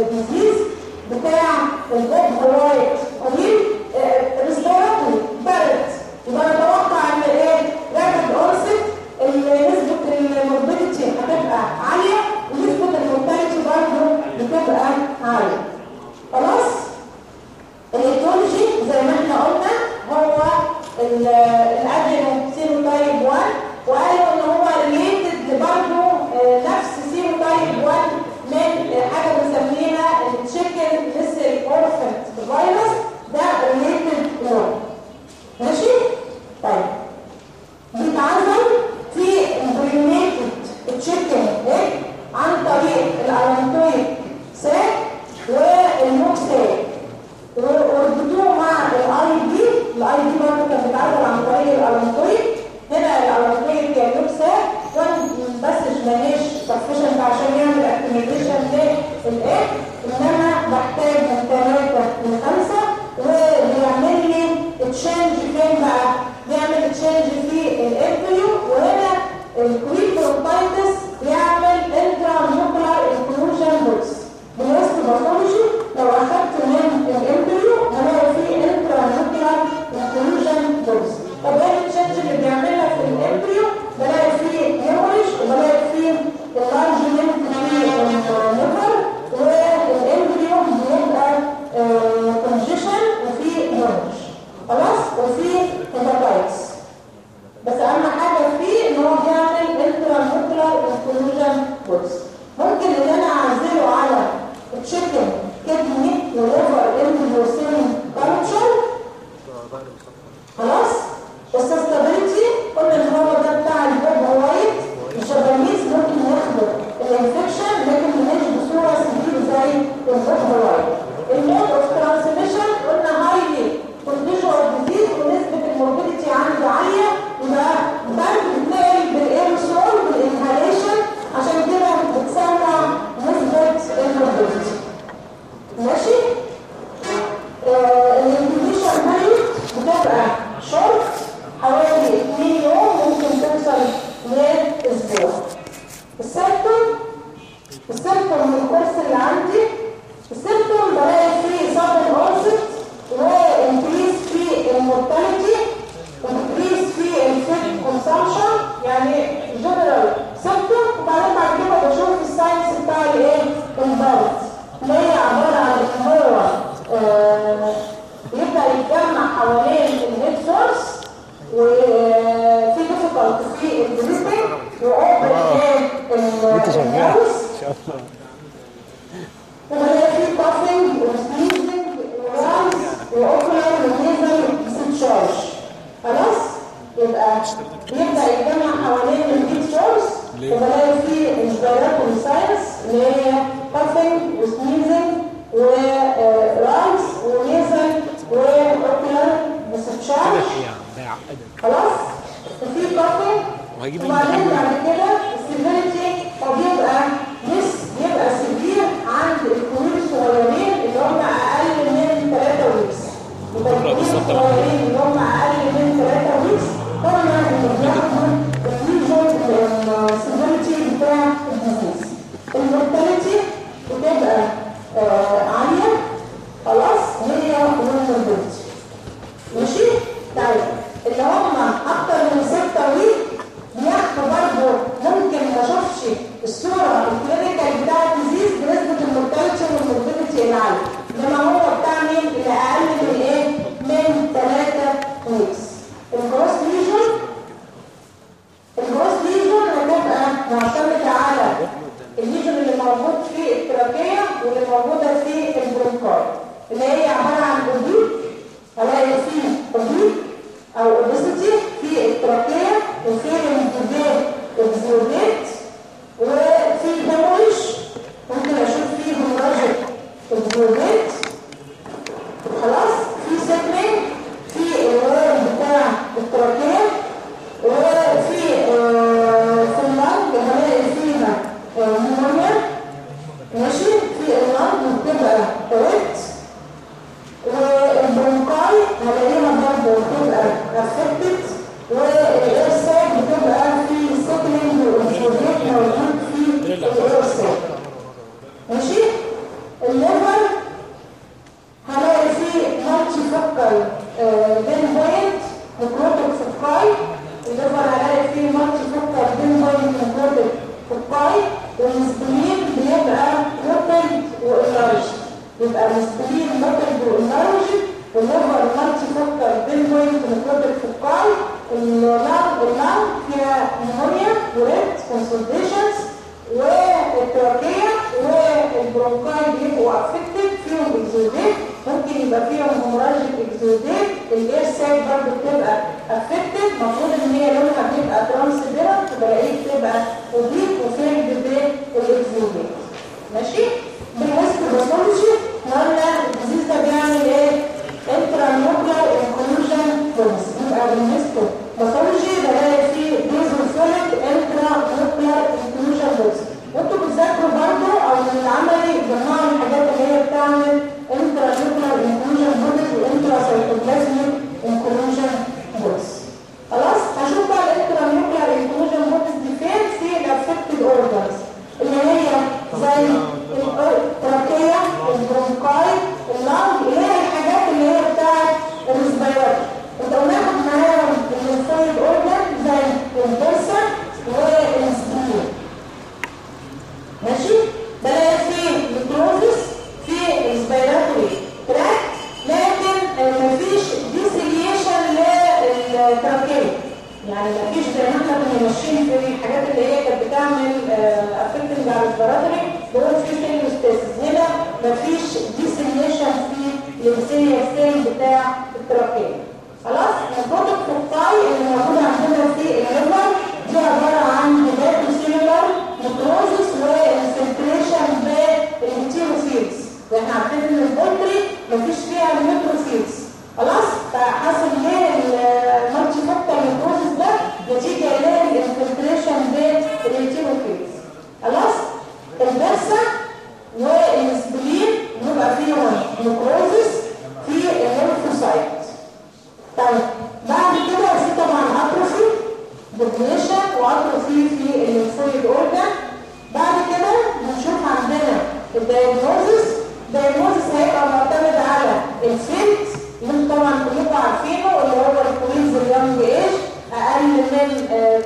الديزيز بتاع البوب هوايت قليل ريسبيراتوري برد يبقى نتوقع ان ايه رابد اونست نسبة الموربيديتي هتبقى عالية ونسبة المورتاليتي برضه بتبقى عالية خلاص الايتولوجي زي ما احنا قلنا هو الادينو سيروتايب 1 وقالوا ان هو ريليتد برضه نفس سيروتايب 1 من حاجه بنسميها التشيكن ليسل اورفنت فيروس ده ريليتد 1 ماشي؟ طيب بيتعزل في امبريونيتد تشيكن ايه عن طريق الارانتويد ساك والموك ساك وربطوه مع الاي دي الاي دي برضه كان بيتعزل عن طريق الارانتويد هنا الارانتويد كان له ساك وان بس ماهيش سفشنت عشان يعمل اكتيفيشن للايه انما بحتاج من ثلاثه لخمسه وبيعمل لي تشينج فين بقى؟ بيعمل تشينج في الامبريو وهنا الكويك برونكايتس بيعمل انترا نيوكلار انكلوجن بوكس بالوسط باثولوجي لو اخدت من الامبريو هلاقي فيه انترا نيوكلار انكلوجن بوكس طب ايه التشينج اللي بيعملها في الامبريو؟ بلاقي فيه هيموريج وبلاقي فيه اللارجمنت في الليفر والامبريو بيبقى كونجيشن وفي هيموريج خلاص وفي هيباتايتس بس اهم حاجه فيه ان هو بيعمل انترا نيوكلار انكلوجن بوكس ممكن ان انا اعزله على تشيكن كدني وليفر اندوسين كالتشر خلاص السستابيلتي قلنا ان هو ده بتاع البوب هوايت الجبانيز ممكن ياخدوا الانفكشن لكن مش بصوره سبيل زي البوب هوايت المود اوف ترانسميشن قلنا هايلي كونديشن ديزيز ونسبه الموربيديتي عنده عاليه يبقى برد بتلاقي بالايرسول بالانهاليشن عشان كده بتسمع نسبه الموربيديتي ماشي الانكيبيشن بيريود بتبقى شورت حوالي 2 يوم ممكن توصل لاسبوع السيمتوم السيمتوم من الكورس اللي عندي السيمتوم بلاقي فيه صدر اورست وانكريس في المورتاليتي وانكريس في الفيت كونسامشن يعني جنرال سيمتوم وبعدين بعد كده بشوف الساينس بتاع الايه البلد اللي هي عباره عن ان هو آه يبدا يتجمع حوالين الهيد سورس وفي ديفيكالت في البريسنج واوبن الهاوس وبلاقي في كافينج وسنيزنج ورمز واوكلر ونيزل ستشارج خلاص يبقى بيبدا يتجمع حوالين الهيد سورس وبلاقي فيه الجيراتوري ساينس اللي هي كافينج وسنيزنج ورمز ونيزل واوكلر وستشارج خلاص وفي كافينج وهجيب وبعدين بعد كده السيفيريتي هو بيبقى مش بيبقى سيفير عند الكبير الصغيرين اللي هم اقل من 3 ويكس يبقى الكبير الصغيرين اللي هم اقل من 3 ويكس هم اللي بياخدوا الفيجن السيفيريتي بتاع الديزيز المورتاليتي بتبقى آه عاليه خلاص هي والمورتاليتي ماشي طيب اللي هم اكتر من 6 ويك بياخدوا برضه ممكن ما اشوفش الصوره الكلينيكال بتاع الديزيز بنسبه المورتاليتي والموربيديتي العاليه انما هو بتاع مين اللي اقل من ايه من 3 ويكس الجروس ليجن الجروس ليجن هتبقى معتمده على الليجن اللي موجود في التراكيه واللي موجوده في البرونكاي اللي هي عباره عن اوديك هلاقي فيه اوديك او اوبستي في التراكيه وفي الانتباه الزيودات وفي هيموريج ممكن اشوف فيه هيموراجيك الزيودات خلاص في سيكلينج في الورم بتاع التراكيه وفي آه في اللنج هلاقي فيها آه نيمونيا ماشي في اللنج بتبقى ويت والبرونكاي هلاقيها برضه بتبقى افكتد يبقى مسبلين موتل برونالوجي والليفر مالتي فوكال بين بوينت نكروتك فوكاي اللام اللام فيها نمونيا وريد كونسولديشنز والتراكية والبرونكاي بيبقوا افكتد فيهم اكزوديت ممكن يبقى فيهم هيموراجيك اكزوديت الاير سايد برضه بتبقى افكتد المفروض ان هي لونها بيبقى ترانسبيرنت بلاقيه بتبقى اوبليك وفيلد بالاكزوديت ماشي بالهيستوباثولوجي قلنا الديزيز ده بيعمل ايه؟ انترا نوكلر انكلوجن بولس يبقى بالهيستوباثولوجي بلاقي فيه بيزوفيليك انترا نوكلر انكلوجن بولس وانتوا بتذاكروا برضه او من العملي جمعوا الحاجات اللي هي بتعمل انترا نوكلر انكلوجن بولس وانترا سيتوبلازميك انكلوجن بولس خلاص هشوف بقى الانترا نوكلر انكلوجن بولس دي فين في الافكتد اورجانز اللي هي زي التراكية البرونكاي اللنج اللي هي الحاجات اللي هي بتاعت الريسبيرات وده ناخد معاهم الليمفويد اورجان زي البرسا والسبيل ماشي بلاقي في نيكروزس في الريسبيراتوري تراكت لكن مفيش ديسيليشن للتراكية يعني مفيش زي ما احنا كنا ماشيين في الحاجات اللي هي كانت بتعمل افكتنج على الريسبيراتوري بيقول في كيلوستاسيس هنا مفيش ديسيليشن في الانسيليا سيل بتاع التراكية خلاص البروتوك فوكاي اللي موجودة عندنا في الليفر دي عبارة عن هيباتوسيلولار نكروزس وانفلتريشن بالانتيروفيلز واحنا عارفين ان البولتري مفيش فيها نيوتروفيلز خلاص فحصل ليه المالتي فوكال نكروزس ده نتيجة للانفلتريشن بالانتيروفيلز خلاص البرسة والسبلين يبقى فيهم نكروزس في الليمفوسايت طيب بعد كده في طبعا اتروفي ديبليشن واتروفي في الليمفويد اورجان بعد كده بنشوف عندنا الدايجنوزس الدايجنوزس هيبقى معتمد على الفيلد اللي انتم طبعا كلكم عارفينه اللي هو الكوينز اليونج ايج اقل من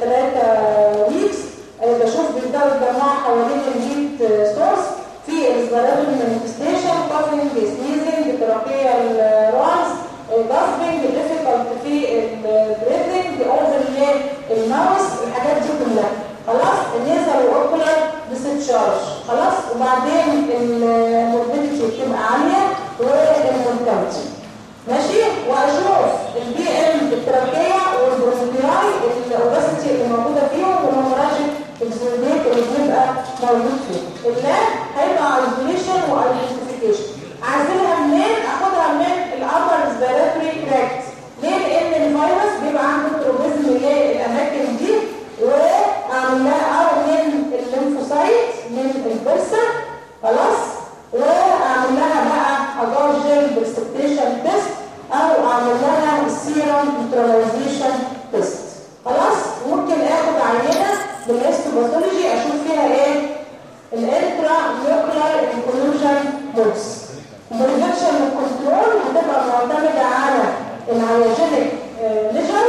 3 ويكس بشوف بيبداوا يتجمعوا حوالين الهيت سورس في الريسبيراتوري مانيفستيشن كافينج سنيزنج تراكيه الرانز جاسبنج ديفيكالت في البريثنج اوفر الماوس الحاجات دي كلها خلاص النيزل واوكولار ديستشارج خلاص وبعدين الموربيديتي بتبقى عاليه والمورتاليتي ماشي واشوف البي ام التراكيه والبروفيراي الاوباسيتي اللي موجوده فيهم والهيموراجيك اكزوديت اللي بيبقى موجود فيه اللاب هيبقى ايزوليشن وايدنتيفيكيشن عايزينها منين اخدها من الابر ريسبيراتوري تراكت ليه لان الفيروس بيبقى عنده تروبيزم للاماكن دي واعمل لها او من الليمفوسايت من البرسا خلاص واعمل لها بقى اجارجل برسبتيشن تيست او اعمل لها السيرم نيوتراليزيشن تيست خلاص ممكن اخد عينه بالهيستوباثولوجي اشوف فيها ايه الانترا نيوكلير انكلوجن بوكس البريفكشن والكنترول هتبقى معتمده على الهيوجينيك ليجر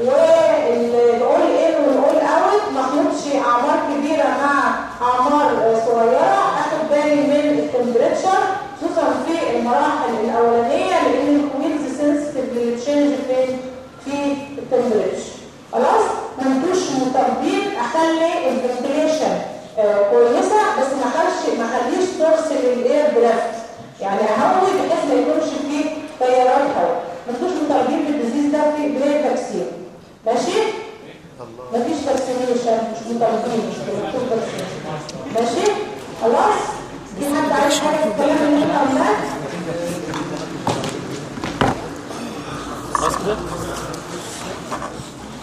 والاول ان والاول اوت ما اخدش اعمار كبيره مع اعمار صغيره اخد بالي من التمبريتشر خصوصا في المراحل الاولانيه لان الكوينز سنسيتيف للتشينج فين في التمبريتشر خلاص ما انتوش مطالبين اخلي الفنتيليشن كويسه بس ما اخليش ما اخليش سورس للاير درافت يعني اهوي بحيث ما يكونش فيه تيارات هواء ما انتوش مطالبين بالديزيز ده في بلاي فاكسين ماشي مفيش فاكسينيشن مش مطالبين مش مكتوب فاكسين ماشي خلاص في حد عايز حاجه في الكلام اللي احنا قلناه خلاص كده